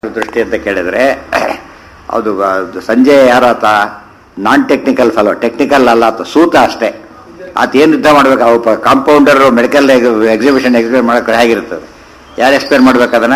ದೃಷ್ಟಿ ಅಂತ ಕೇಳಿದ್ರೆ ಅದು ಅದು ಸಂಜೆ ಯಾರಾತ ನಾನ್ ಟೆಕ್ನಿಕಲ್ ಫಲೋ ಟೆಕ್ನಿಕಲ್ ಅಲ್ಲ ಆತ ಸೂತ ಅಷ್ಟೇ ಆತ ಏನು ಯುದ್ಧ ಮಾಡ್ಬೇಕು ಅವ ಕಾಂಪೌಂಡರ್ ಮೆಡಿಕಲ್ ಎಕ್ಸಿಬಿಷನ್ ಎಕ್ಸಿಬಿಷನ್ ಮಾಡೋಕೆ ಹೇಗಿರ್ತದೆ ಯಾರು ಎಕ್ಸ್ಪ್ಲೇನ್ ಮಾಡ್ಬೇಕು ಅದನ್ನ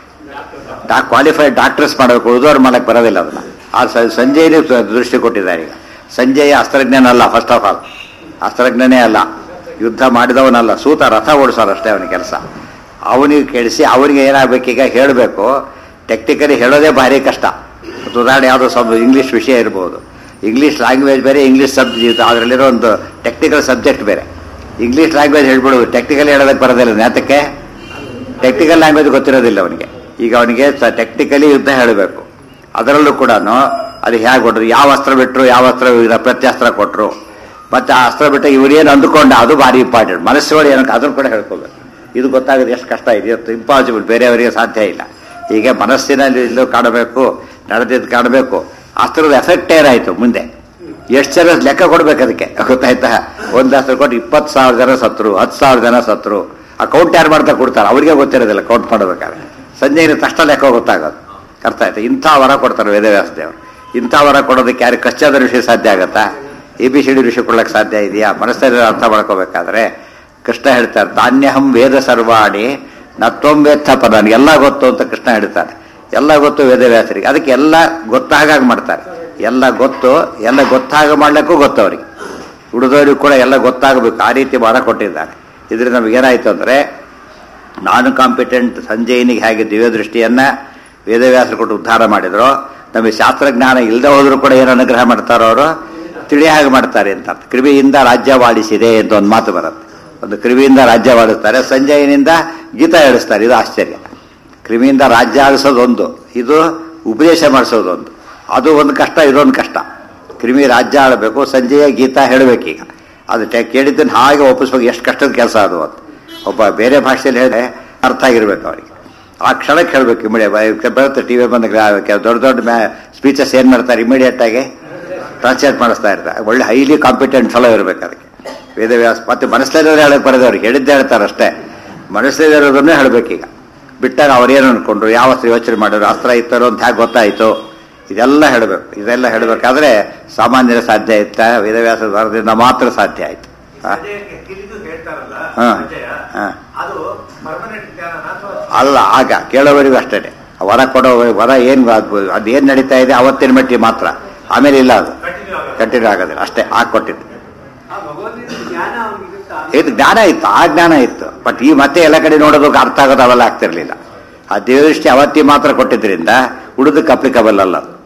ಡಾ ಕ್ವಾಲಿಫೈಡ್ ಡಾಕ್ಟರ್ಸ್ ಮಾಡಬೇಕು ಉಳಿದವ್ರು ಮಾಡಕ್ಕೆ ಬರೋದಿಲ್ಲ ಅದನ್ನ ಆ ಸ- ಸಂಜೆನೇ ಸ- ದೃಷ್ಟಿ ಕೊಟ್ಟಿದ್ದಾರೆ ಈಗ ಸಂಜೆಯ ಅಸ್ತ್ರಜ್ಞಾನ ಅಲ್ಲ ಫಸ್ಟ್ ಆಫ್ ಆಲ್ ಅಸ್ತ್ರಜ್ಞನೇ ಅಲ್ಲ ಯುದ್ಧ ಮಾಡಿದವನಲ್ಲ ಸೂತ ರಥ ಓಡಿಸೋರು ಅಷ್ಟೇ ಅವನ ಕೆಲಸ ಅವನಿಗೆ ಕೇಳಿಸಿ ಅವನಿಗೆ ಏನಾಗಬೇಕೀಗ ಹೇಳಬೇಕು ಟೆಕ್ನಿಕಲಿ ಹೇಳೋದೇ ಭಾರಿ ಕಷ್ಟ ಮತ್ತು ಉದಾಹರಣೆ ಯಾವುದೋ ಸ್ವಲ್ಪ ಇಂಗ್ಲೀಷ್ ವಿಷಯ ಇರ್ಬೋದು ಇಂಗ್ಲೀಷ್ ಲ್ಯಾಂಗ್ವೇಜ್ ಬೇರೆ ಇಂಗ್ಲೀಷ್ ಸಬ್ಜೆಕ್ಟ್ ಅದರಲ್ಲಿರೋ ಒಂದು ಟೆಕ್ನಿಕಲ್ ಸಬ್ಜೆಕ್ಟ್ ಬೇರೆ ಇಂಗ್ಲೀಷ್ ಲ್ಯಾಂಗ್ವೇಜ್ ಹೇಳ್ಬಿಡೋದು ಟೆಕ್ನಿಕಲ್ ಹೇಳೋದಕ್ಕೆ ಬರೋದಿಲ್ಲ ನೇತಕ್ಕೆ ಟೆಕ್ನಿಕಲ್ ಲ್ಯಾಂಗ್ವೇಜ್ ಗೊತ್ತಿರೋದಿಲ್ಲ ಅವನಿಗೆ ಈಗ ಅವನಿಗೆ ಟೆಕ್ನಿಕಲಿ ಯುದ್ಧ ಹೇಳಬೇಕು ಅದರಲ್ಲೂ ಕೂಡ ಅದು ಹೇಗೆ ಕೊಟ್ಟರು ಯಾವ ಅಸ್ತ್ರ ಬಿಟ್ಟರು ಯಾವ ಅಸ್ತ್ರ ಇವ್ರ ಪ್ರತ್ಯಾಸ್ತ್ರ ಕೊಟ್ಟರು ಮತ್ತೆ ಆ ಅಸ್ತ್ರ ಬಿಟ್ಟು ಇವ್ರೇನು ಅಂದುಕೊಂಡ ಅದು ಭಾರಿ ಇಂಪಾರ್ಟೆಂಟ್ ಮನಸ್ಸುಗಳು ಏನಕ್ಕೆ ಅದನ್ನು ಕೂಡ ಹೇಳ್ಕೋಬೇಕು ಇದು ಗೊತ್ತಾಗೋದು ಎಷ್ಟು ಕಷ್ಟ ಇದೆ ಇವತ್ತು ಇಂಪಾಸಿಬಲ್ ಬೇರೆಯವರಿಗೆ ಸಾಧ್ಯ ಇಲ್ಲ ಹೀಗೆ ಮನಸ್ಸಿನಲ್ಲಿ ಇಲ್ಲೂ ಕಾಣಬೇಕು ನಡೆದಿದ್ದು ಕಾಣಬೇಕು ಅಸ್ತ್ರದ ಎಫೆಕ್ಟ್ ಏನಾಯಿತು ಮುಂದೆ ಎಷ್ಟು ಜನ ಲೆಕ್ಕ ಕೊಡ್ಬೇಕು ಅದಕ್ಕೆ ಗೊತ್ತಾಯ್ತಾ ಒಂದು ಅಸ್ತ್ರ ಕೊಟ್ಟು ಇಪ್ಪತ್ತು ಸಾವಿರ ಜನ ಸತ್ರು ಹತ್ತು ಸಾವಿರ ಜನ ಸತ್ರು ಆ ಕೌಂಟ್ ಯಾರು ಮಾಡ್ತಾ ಕೊಡ್ತಾರೆ ಅವ್ರಿಗೆ ಗೊತ್ತಿರೋದಿಲ್ಲ ಕೌಂಟ್ ಮಾಡಬೇಕಾದ್ರೆ ಸಂಜೆ ತಕ್ಷಣ ಲೆಕ್ಕ ಗೊತ್ತಾಗೋದು ಅರ್ಥ ಆಯ್ತು ಇಂಥ ವರ ಕೊಡ್ತಾರೆ ವೇದವ್ಯಾಸ ದೇವರು ಇಂಥ ವರ ಕೊಡೋದಕ್ಕೆ ಯಾರು ಕಚ್ಚಾದ ವಿಷಯ ಸಾಧ್ಯ ಆಗತ್ತಾ ಎ ಬಿ ಸಿ ಡಿ ವಿಷಯ ಕೊಡ್ಲಿಕ್ಕೆ ಸಾಧ್ಯ ಇದೆಯಾ ಮನಸ್ಸಲ್ಲಿ ಅರ್ಥ ಮಾಡ್ಕೋಬೇಕಾದ್ರೆ ಕೃಷ್ಣ ಹೇಳ್ತಾರೆ ಧಾನ್ಯಹಂ ವೇದ ಸರ್ವಾಣಿ ನತ್ತೊಂಬೇತ್ತ ಪದ ಎಲ್ಲ ಗೊತ್ತು ಅಂತ ಕೃಷ್ಣ ಹೇಳ್ತಾರೆ ಎಲ್ಲ ಗೊತ್ತು ವೇದವ್ಯಾಸರಿಗೆ ಅದಕ್ಕೆ ಎಲ್ಲ ಗೊತ್ತಾಗ ಮಾಡ್ತಾರೆ ಎಲ್ಲ ಗೊತ್ತು ಎಲ್ಲ ಗೊತ್ತಾಗ ಮಾಡ್ಲಿಕ್ಕೂ ಗೊತ್ತು ಅವರಿಗೆ ಉಳಿದವರಿಗೂ ಕೂಡ ಎಲ್ಲ ಗೊತ್ತಾಗಬೇಕು ಆ ರೀತಿ ವರ ಕೊಟ್ಟಿದ್ದಾರೆ ಇದರಿಂದ ನಮಗೇನಾಯ್ತು ಅಂದರೆ ನಾನು ಕಾಂಪಿಟೆಂಟ್ ಸಂಜಯನಿಗೆ ಹೇಗೆ ದಿವ್ಯ ದೃಷ್ಟಿಯನ್ನ ವೇದವ್ಯಾಸರು ಕೊಟ್ಟು ಉದ್ಧಾರ ಮಾಡಿದ್ರು ನಮಗೆ ಶಾಸ್ತ್ರಜ್ಞಾನ ಇಲ್ಲದೆ ಹೋದ್ರು ಕೂಡ ಏನು ಅನುಗ್ರಹ ಮಾಡ್ತಾರೋ ಅವರು ತಿಳಿ ಹಾಗೆ ಮಾಡ್ತಾರೆ ಅಂತ ಅರ್ಥ. ಕೃವಿಯಿಂದ ರಾಜ್ಯವಾಡಿಸಿದೆ ಅಂತ ಒಂದು ಮಾತು ಬರುತ್ತೆ ಒಂದು ಕೃವಿಯಿಂದ ರಾಜ್ಯವಾಡಿಸ್ತಾರೆ ಸಂಜಯನಿಂದ ಗೀತ ಹೇಳಿಸ್ತಾರೆ ಇದು ಆಶ್ಚರ್ಯ ಕ್ರಿಮಿಯಿಂದ ರಾಜ್ಯ ಆಳಿಸೋದೊಂದು ಇದು ಉಪದೇಶ ಮಾಡಿಸೋದೊಂದು ಅದು ಒಂದು ಕಷ್ಟ ಇದೊಂದು ಕಷ್ಟ ಕ್ರಿಮಿ ರಾಜ್ಯ ಆಳಬೇಕು ಸಂಜೆಯ ಗೀತಾ ಹೇಳಬೇಕೀಗ ಅದು ಟೆ- ಕೇಳಿದ್ದನ್ನು ಹಾಗೆ ಒಪ್ಪಿಸ್ಬೇಕು ಎಷ್ಟು ಕಷ್ಟದ ಕೆಲಸ ಅದು ಅಂತ ಒಬ್ಬ ಬೇರೆ ಭಾಷೆಯಲ್ಲಿ ಹೇಳಿದ್ರೆ ಅರ್ಥ ಆಗಿರ್ಬೇಕು ಅವರಿಗೆ ಆ ಕ್ಷಣಕ್ಕೆ ಹೇಳಬೇಕು ಇಮಿಡಿಯೇಟ್ ಬರುತ್ತೆ ಟಿ ವಿ ಬಂದ ದೊಡ್ಡ ದೊಡ್ಡ ಮ್ಯಾ ಸ್ಪೀಚಸ್ ಏನು ಮಾಡ್ತಾರೆ ಇಮಿಡಿಯೇಟ್ ಆಗಿ ಟ್ರಾನ್ಸ್ಲೇಟ್ ಮಾಡಿಸ್ತಾ ಇರ್ತಾರೆ ಒಳ್ಳೆ ಹೈಲಿ ಕಾಂಪಿಟೆಂಟ್ ಫಲೋ ಇರಬೇಕು ಅದಕ್ಕೆ ವೇದವ್ಯಾಸ ಮತ್ತೆ ಮನಸ್ಸಲ್ಲಿರೋರು ಹೇಳಕ್ ಬರೋದು ಅವ್ರಿಗೆ ಹೇಳಿದ್ದೇ ಹೇಳ್ತಾರೆ ಅಷ್ಟೇ ಮನಸ್ಸಲ್ಲಿರೋದನ್ನೇ ಹೇಳಬೇಕೀಗ ಬಿಟ್ಟಾಗ ಅವ್ರೇನು ಅನ್ಕೊಂಡ್ರು ಯಾವ ಅಸ್ತ್ರ ಯೋಚನೆ ಮಾಡಿದ್ರು ಅಸ್ತ್ರ ಇತ್ತರೋ ಅಂತ ಹೇಗೆ ಗೊತ್ತಾಯಿತು ಇದೆಲ್ಲ ಹೇಳಬೇಕು ಇದೆಲ್ಲ ಹೇಳಬೇಕಾದ್ರೆ ಸಾಮಾನ್ಯರ ಸಾಧ್ಯ ಇತ್ತ ವೇದವ್ಯಾಸ ವರದಿಂದ ಮಾತ್ರ ಸಾಧ್ಯ ಆಯ್ತು ಆ? ಅಜಯಕ್ಕೆ ತಿಳಿದು ಹೇಳ್ತಾರಲ್ಲ ಹಾ. ಅಜಯ ಹಾ. ಅದು ಪರ್ಮನೆಂಟ್ ಜ್ಞಾನ ಅಥವಾ ಅಲ್ಲ ಆಗ ಕೇಳೋವರಿಗೂ ಅಷ್ಟೇ ವರ ಕೊಡೋ ವರ ಏನು ಅದು ಏನು ನಡೀತಾ ಇದೆ ಅವತ್ತಿನ ಮಟ್ಟಿಗೆ ಮಾತ್ರ ಆಮೇಲೆ ಇಲ್ಲ ಅದು ಕಂಟಿನ್ಯೂ ಆಗುತ್ತೆ ಕಂಟಿನ್ಯೂ ಆಗೋದಿಲ್ಲ ಅಷ್ಟೇ ಆಗ ಕೊಟ್ಟಿದ್ದು ಆ ಭಗವಂತನ ಜ್ಞಾನ ಅವನಿಗಿರುತ್ತಾ ಇದು ಜ್ಞಾನ ಇತ್ತು ಆ ಜ್ಞಾನ ಇತ್ತು ಬಟ್ ಈ ಮತ್ತೆ ಎಲ್ಲ ಕಡೆ ನೋಡೋದಕ್ಕೆ ಅರ್ಥ ಆಗೋದು ಅವೆಲ್ಲ ಆಗ್ತಿರ್ಲಿಲ್ಲ ಆ ದೇವದೃಷ್ಟಿ ಅವತ್ತಿ ಮಾತ್ರ ಕೊಟ್ಟಿದ್ರಿಂದ ಉಳಿದಕ್ಕೆ ಅಪ್ಲಿಕಬಲ್ ಅಲ್ಲ ಅದು.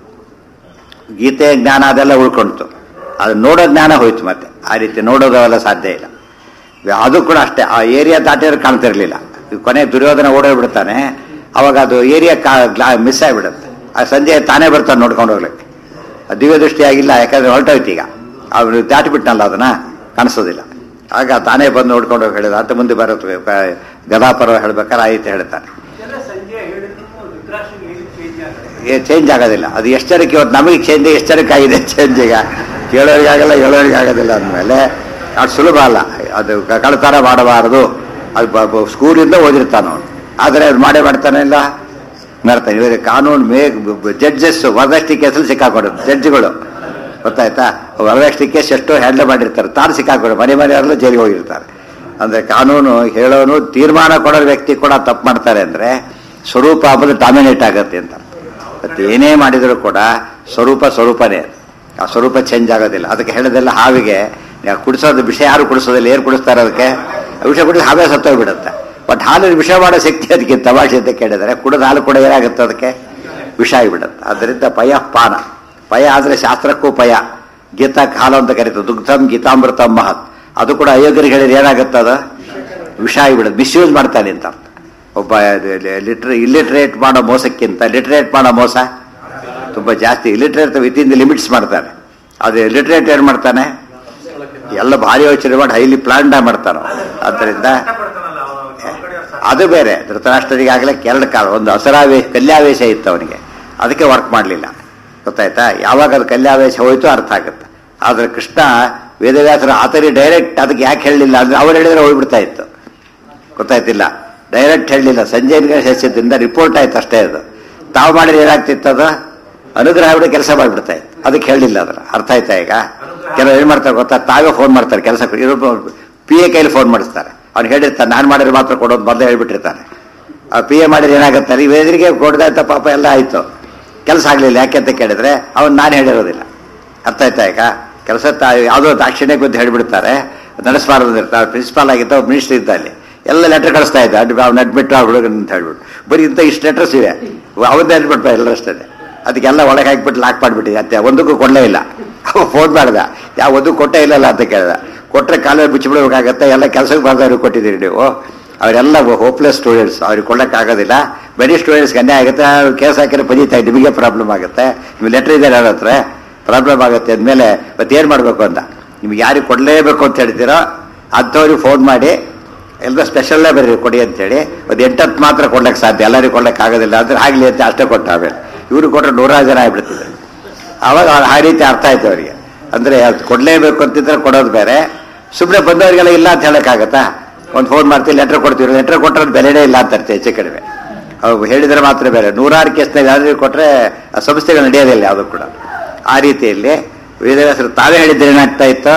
ಗೀತೆಯ ಜ್ಞಾನ ಅದೆಲ್ಲ ಉಳ್ಕೊಂತು ಅದು ನೋಡೋ ಜ್ಞಾನ ಹೋಯ್ತು ಮತ್ತೆ ಆ ರೀತಿ ನೋಡೋದು ಅವೆಲ್ಲ ಸಾಧ್ಯ ಇಲ್ಲ ಅದು ಕೂಡ ಅಷ್ಟೇ ಆ ಏರಿಯಾ ದಾಟಿದ್ರೆ ಕಾಣ್ತಿರ್ಲಿಲ್ಲ ಈ ಕೊನೆ ದುರ್ಯೋಧನ ಓಡೋಗ್ಬಿಡ್ತಾನೆ ಅವಾಗ ಅದು ಏರಿಯಾ ಮಿಸ್ ಆಗಿಬಿಡುತ್ತೆ ಆ ಸಂಜೆ ತಾನೇ ಬರ್ತಾನೆ ನೋಡ್ಕೊಂಡು ಹೋಗ್ಲಿಕ್ಕೆ ಆ ದಿವ್ಯ ದೃಷ್ಟಿ ಆಗಿಲ್ಲ ಯಾಕಂದ್ರೆ ಹೊರಟೋಯ್ತು ಈಗ ಅವನು ದಾಟಿಬಿಟ್ನಲ್ಲ ಅದನ್ನ ಕಾಣಿಸೋದಿಲ್ಲ ಆಗ ತಾನೇ ಬಂದು ನೋಡ್ಕೊಂಡು ಹೋಗಿ ಹೇಳಿದ ಅಂತ ಮುಂದೆ ಬರುತ್ತೆ ಕ- ಗದಾಪರ್ವ ಹೇಳ್ಬೇಕಾದ್ರೆ ಆ ರೀತಿ ಹೇಳ್ತಾನೆ ಎಲ್ಲ ಸಂಜೆ ಹೇಳಿದ್ರು ರುದ್ರಾಕ್ಷಿಗೆ ಏನು ಚೇಂಜ್ ಆಗುತ್ತೆ ಚೇಂಜ್ ಆಗೋದಿಲ್ಲ ಅದು ಎಷ್ಟು ಜನಕ್ಕೆ ಇವತ್ತು ನಮಗೆ ಚೇಂಜ್ ಎಷ್ಟು ಜನಕ್ಕೆ ಆಗಿದೆ ಚೇಂಜ್ ಈಗ ಕೇಳೋರಿಗಾಗಲ್ಲ ಹೇಳೋರಿಗೆ ಆಗೋದಿಲ್ಲ ಅಂದಮೇಲೆ ಅದು ಸುಲಭ ಅಲ್ಲ ಅದು ಕ- ಕಳ್ತನ ಮಾಡಬಾರದು ಅದು ಬ- ಬ- ಸ್ಕೂಲಿಂದ ಓದಿರ್ತಾನ ಅವನು ಆದರೆ ಅದು ಮಾಡೇ ಮಾಡ್ತಾನೆ ಇಲ್ಲ ಮಾಡ್ತಾನೆ ಇವಾಗ ಕಾನೂನು ಮೇ ಜಡ್ಜಸ್ ವರದಕ್ಷಿಣೆ ಕೇಸಲ್ಲಿ ಸಿಕ್ಕಾಕೊಡೋದು ಜಡ್ಜ್ಗಳು ಗೊತ್ತಾಯ್ತಾ ವರದಕ್ಷಿಣೆ ಕೇಸ್ ಎಷ್ಟೋ ಹ್ಯಾಂಡಲ್ ಮಾಡಿರ್ತಾರೆ ತಾನು ಸಿಕ್ಕಾಕೊಡೋ ಮನೆ ಮನೆಯವರೆಲ್ಲ ಜೈಲಿಗೆ ಹೋಗಿರ್ತಾರೆ ಅಂದ್ರೆ ಕಾನೂನು ಹೇಳೋನು ತೀರ್ಮಾನ ಕೊಡೋ ವ್ಯಕ್ತಿ ಕೂಡ ತಪ್ಪು ಮಾಡ್ತಾರೆ ಅಂದ್ರೆ ಸ್ವರೂಪ ಅಂಬುದು ಡಾಮಿನೇಟ್ ಆಗುತ್ತೆ ಅಂತ ಮತ್ತೆ ಏನೇ ಮಾಡಿದರೂ ಕೂಡ ಸ್ವರೂಪ ಸ್ವರೂಪನೇ ಅದು. ಆ ಸ್ವರೂಪ ಚೇಂಜ್ ಆಗೋದಿಲ್ಲ ಅದಕ್ಕೆ ಹೇಳೋದೆಲ್ಲ ಹಾವಿಗೆ ಯಾ- ಕುಡಿಸೋದು ವಿಷಯ ಯಾರು ಕುಡಿಸೋದಿಲ್ಲ ಏನು ಕುಡಿಸ್ತಾರೆ ಅದಕ್ಕೆ ವಿಷಯ ಕುಡಿಸಿ ಹಾವೇ ಸತ್ತೋಗ್ಬಿಡುತ್ತೆ ಬಟ್ ಹಾಲಿನ ವಿಷಯ ಮಾಡೋ ಶಕ್ತಿ ಅದಕ್ಕೆ ತಮಾಷೆ ಅಂತ ಕೇಳಿದರೆ ಕುಡಿದ ಹಾಲು ಕೂಡ ಏನಾಗುತ್ತೆ ಅದಕ್ಕೆ ವಿಷ ಆಗಿಬಿಡುತ್ತೆ ಅದರಿಂದ ಪಯ ಪಾನ ಪಯ ಆದರೆ ಶಾಸ್ತ್ರಕ್ಕೂ ಪಯ ಗೀತಕ್ಕೆ ಹಾಲು ಅಂತ ಕರೀತದೆ ದುಗ್ಧಂ ಗೀತಾಮೃತಂ ಮಹತ್ ಅದು ಕೂಡ ಅಯೋಗ್ಯರಿಗೆ ಹೇಳಿದ್ರೆ ಏನಾಗುತ್ತೆ ಅದು ವಿಷ ಆಗಿಬಿಡುತ್ತೆ ಮಿಸ್ಯೂಸ್ ಮಾಡ್ತಾನೆ ಅಂತ ಅರ್ಥ ಒಬ್ಬ ಲಿಟ್ರ ಇಲ್ಲಿಟ್ರೇಟ್ ಮಾಡೋ ಮೋಸಕ್ಕಿಂತ ಲಿಟ್ರೇಟ್ ಮಾಡೋ ಮೋಸ ತುಂಬ ಜಾಸ್ತಿ ಇಲಿಟ್ರೇಟ್ ವಿತಿನ್ ದಿ ಲಿಮಿಟ್ಸ್ ಮಾಡ್ತಾನೆ ಅದು ಲಿಟ್ರೇಟ್ ಏನು ಮಾಡ್ತಾನೆ ಎಲ್ಲ ಭಾರಿ ಯೋಚನೆ ಮಾಡಿ ಹೈಲಿ ಪ್ಲಾನ್ಡ್ ಮಾಡ್ತಾನೆ ಆದ್ದರಿಂದ ಕಷ್ಟಪಡ್ತಾನಲ್ಲ ಅವನು ಅವ್ನ ಕಡೆ ಅವ್ನು ಸಾಕು. ಅದು ಬೇರೆ ಧೃತರಾಷ್ಟ್ರರಿಗೆ ಆಗಲೇ ಎರಡು ಕಾಲ ಒಂದು ಹಸರಾವೇಶ ಕಲ್ಯಾವೇಶ ಇತ್ತು ಅವನಿಗೆ ಅದಕ್ಕೆ ವರ್ಕ್ ಮಾಡಲಿಲ್ಲ ಗೊತ್ತಾಯ್ತಾ ಯಾವಾಗ ಅದು ಕಲ್ಯಾವೇಶ ಹೋಯ್ತು ಅರ್ಥ ಆಗುತ್ತೆ ಆದ್ರೆ ಕೃಷ್ಣ ವೇದವ್ಯಾಸರ ಆತರಿ ಡೈರೆಕ್ಟ್ ಅದಕ್ಕೆ ಯಾಕೆ ಹೇಳಲಿಲ್ಲ ಅಂದ್ರೆ ಅವ್ರು ಹೇಳಿದ್ರೆ ಹೋಗ್ಬಿಡ್ತಾ ಇತ್ತು ಗೊತ್ತಾಯ್ತಿಲ್ಲ ಡೈರೆಕ್ಟ್ ಹೇಳಲಿಲ್ಲ ಸಂಜಯನಿಗೆ ಹೆಸರಿದ್ರಿಂದ ರಿಪೋರ್ಟ್ ಆಯ್ತು ಅಷ್ಟೇ ಅದು ತಾವು ಮಾಡಿದ್ರೆ ಏನಾಗ್ತಿತ್ತು ಅದು ಅನುಗ್ರಹ ಬಿಟ್ಟು ಕೆಲಸ ಮಾಡಿಬಿಡ್ತಾ ಇತ್ತು ಅದಕ್ಕೆ ಹೇಳಿಲ್ಲ ಅದರ ಅರ್ಥ ಆಯ್ತಾ ಈಗ ಕೆಲವು ಏನು ಮಾಡ್ತಾರೆ ಗೊತ್ತಾ ತಾವೇ ಫೋನ್ ಮಾಡ್ತಾರೆ ಕೆಲಸ ಪಿ ಎ ಕೈಲಿ ಫೋನ್ ಮಾಡಿಸ್ತಾರೆ ಅವ್ನು ಹೇಳಿರ್ತಾನೆ ನಾನು ಮಾಡಿದ್ರೆ ಮಾತ್ರ ಕೊಡೋದು ಮೊದಲೇ ಹೇಳ್ಬಿಟ್ಟಿರ್ತಾನೆ ಆ ಪಿ ಎ ಮಾಡಿದ್ರೆ ಏನಾಗುತ್ತೆ ನೀವು ಎದುರಿಗೆ ಕೊಡ್ದಾಯ್ತ ಪಾಪ ಎಲ್ಲ ಆಯಿತು ಕೆಲಸ ಆಗಲಿಲ್ಲ ಯಾಕೆ ಅಂತ ಕೇಳಿದ್ರೆ ಅವ್ನು ನಾನು ಹೇಳಿರೋದಿಲ್ಲ ಅರ್ಥ ಆಯ್ತಾ ಈಗ ಕೆಲಸ ಯಾವುದೋ ದಾಕ್ಷಿಣ್ಯ ಗೊತ್ತು ಹೇಳಿಬಿಡ್ತಾರೆ ನಡೆಸಬಾರದು ಇರ್ತಾರೆ ಪ್ರಿನ್ಸಿಪಾಲ್ ಆಗಿದ್ದ ಒಬ್ಬ ಮಿನಿಸ್ಟರ್ ಇದ್ದ ಅಲ್ಲಿ ಎಲ್ಲ ಲೆಟರ್ ಕಳಿಸ್ತಾ ಇದ್ದ ಅಡ್ ಅವ್ನು ಅಡ್ಮಿಟ್ ಹುಡುಗನ ಅಂತ ಹೇಳ್ಬಿಟ್ಟು ಬರೀ ಇಂಥ ಇಷ್ಟು ಲೆಟರ್ಸ್ ಇವೆ ಅವನ್ನೇ ಅಡ್ಬಿಟ್ಟ ಎಲ್ಲರಷ್ಟೇ ಅದಕ್ಕೆಲ್ಲ ಒಳಗೆ ಹಾಕ್ಬಿಟ್ಟು ಲಾಕ್ ಮಾಡಿಬಿಟ್ಟಿದೆ ಅತ್ತೆ ಒಂದಕ್ಕೂ ಕೊಡಲೇ ಇಲ್ಲ ಅವ ಫೋನ್ ಮಾಡ್ದ ಯಾವ ಒಂದು ಕೊಟ್ಟೇ ಇಲ್ಲಲ್ಲ ಅಂತ ಕೇಳ್ದ ಕೊಟ್ಟರೆ ಕಾಲಲ್ಲಿ ಬಿಚ್ಚಿಬಿಡ್ಬೇಕಾಗತ್ತೆ ಎಲ್ಲ ಕೆಲಸಕ್ಕೆ ಬರ್ದವ್ರಿಗೆ ಕೊಟ್ಟಿದ್ದೀರಿ ನೀವು ಅವರೆಲ್ಲ ಹೋಪ್ಲೆಸ್ ಸ್ಟೂಡೆಂಟ್ಸ್ ಅವ್ರಿಗೆ ಕೊಡೋಕ್ಕಾಗೋದಿಲ್ಲ ಬರೀ ಸ್ಟೂಡೆಂಟ್ಸ್ಗೆ ಅನ್ಯಾಯ ಆಗುತ್ತೆ ಅವ್ರು ಕೇಸ್ ಹಾಕಿದ್ರೆ ಬದೀತಾ ನಿಮಗೆ ಪ್ರಾಬ್ಲಮ್ ಆಗುತ್ತೆ ನೀವು ಲೆಟರ್ ಇದೆ ಅವ್ರ ಹತ್ರ ಪ್ರಾಬ್ಲಮ್ ಆಗುತ್ತೆ ಅಂದಮೇಲೆ ಮತ್ತೇನು ಮಾಡಬೇಕು ಅಂತ ನಿಮ್ಗೆ ಯಾರಿಗೆ ಕೊಡಲೇಬೇಕು ಅಂತ ಹೇಳ್ತೀರೋ ಅಂಥವ್ರಿಗೆ ಫೋನ್ ಮಾಡಿ ಎಲ್ಲ ಸ್ಪೆಷಲ್ಲೇ ಬರೀ ಕೊಡಿ ಅಂತೇಳಿ ಒಂದು ಎಂಟತ್ತು ಮಾತ್ರ ಕೊಡ್ಲಿಕ್ಕೆ ಸಾಧ್ಯ ಎಲ್ಲರಿಗೂ ಕೊಡ್ಲಿಕ್ಕೆ ಆಗೋದಿಲ್ಲ ಅಂದ್ರೆ ಆಗಲಿ ಅಂತ ಅಷ್ಟೇ ಕೊಟ್ಟ ಆಮೇಲೆ ಇವ್ರಿಗೆ ಕೊಟ್ಟರೆ ನೂರಾರು ಜನ ಆಗ್ಬಿಡ್ತಿದೆ ಅವಾಗ ಆ ರೀತಿ ಅರ್ಥ ಆಯ್ತು ಅವರಿಗೆ ಅಂದರೆ ಅದು ಕೊಡಲೇಬೇಕು ಅಂತಿದ್ರೆ ಕೊಡೋದು ಬೇರೆ ಸುಮ್ಮನೆ ಬಂದವರಿಗೆಲ್ಲ ಇಲ್ಲ ಅಂತ ಹೇಳೋಕ್ಕಾಗತ್ತಾ ಒಂದು ಫೋನ್ ಮಾಡ್ತೀವಿ ಲೆಟ್ರ್ ಕೊಡ್ತೀವಿ ಲೆಟ್ರ್ ಕೊಟ್ಟರೆ ಬೆಲೆನೇ ಇಲ್ಲ ಅಂತ ಅರ್ಥ ಹೆಚ್ಚು ಕಡಿಮೆ ಅವು ಹೇಳಿದರೆ ಮಾತ್ರ ಬೇರೆ ನೂರಾರು ಕೇಸ್ನಾಗ ಯಾವ್ದು ಕೊಟ್ಟರೆ ಆ ಸಂಸ್ಥೆಗಳು ನಡೆಯೋದಿಲ್ಲ ಯಾವುದು ಕೂಡ ಆ ರೀತಿಯಲ್ಲಿ ವೇದವ್ಯಾಸರು ತಾವೇ ಹೇಳಿದ್ರೆ ಏನಾಗ್ತಾ ಇತ್ತು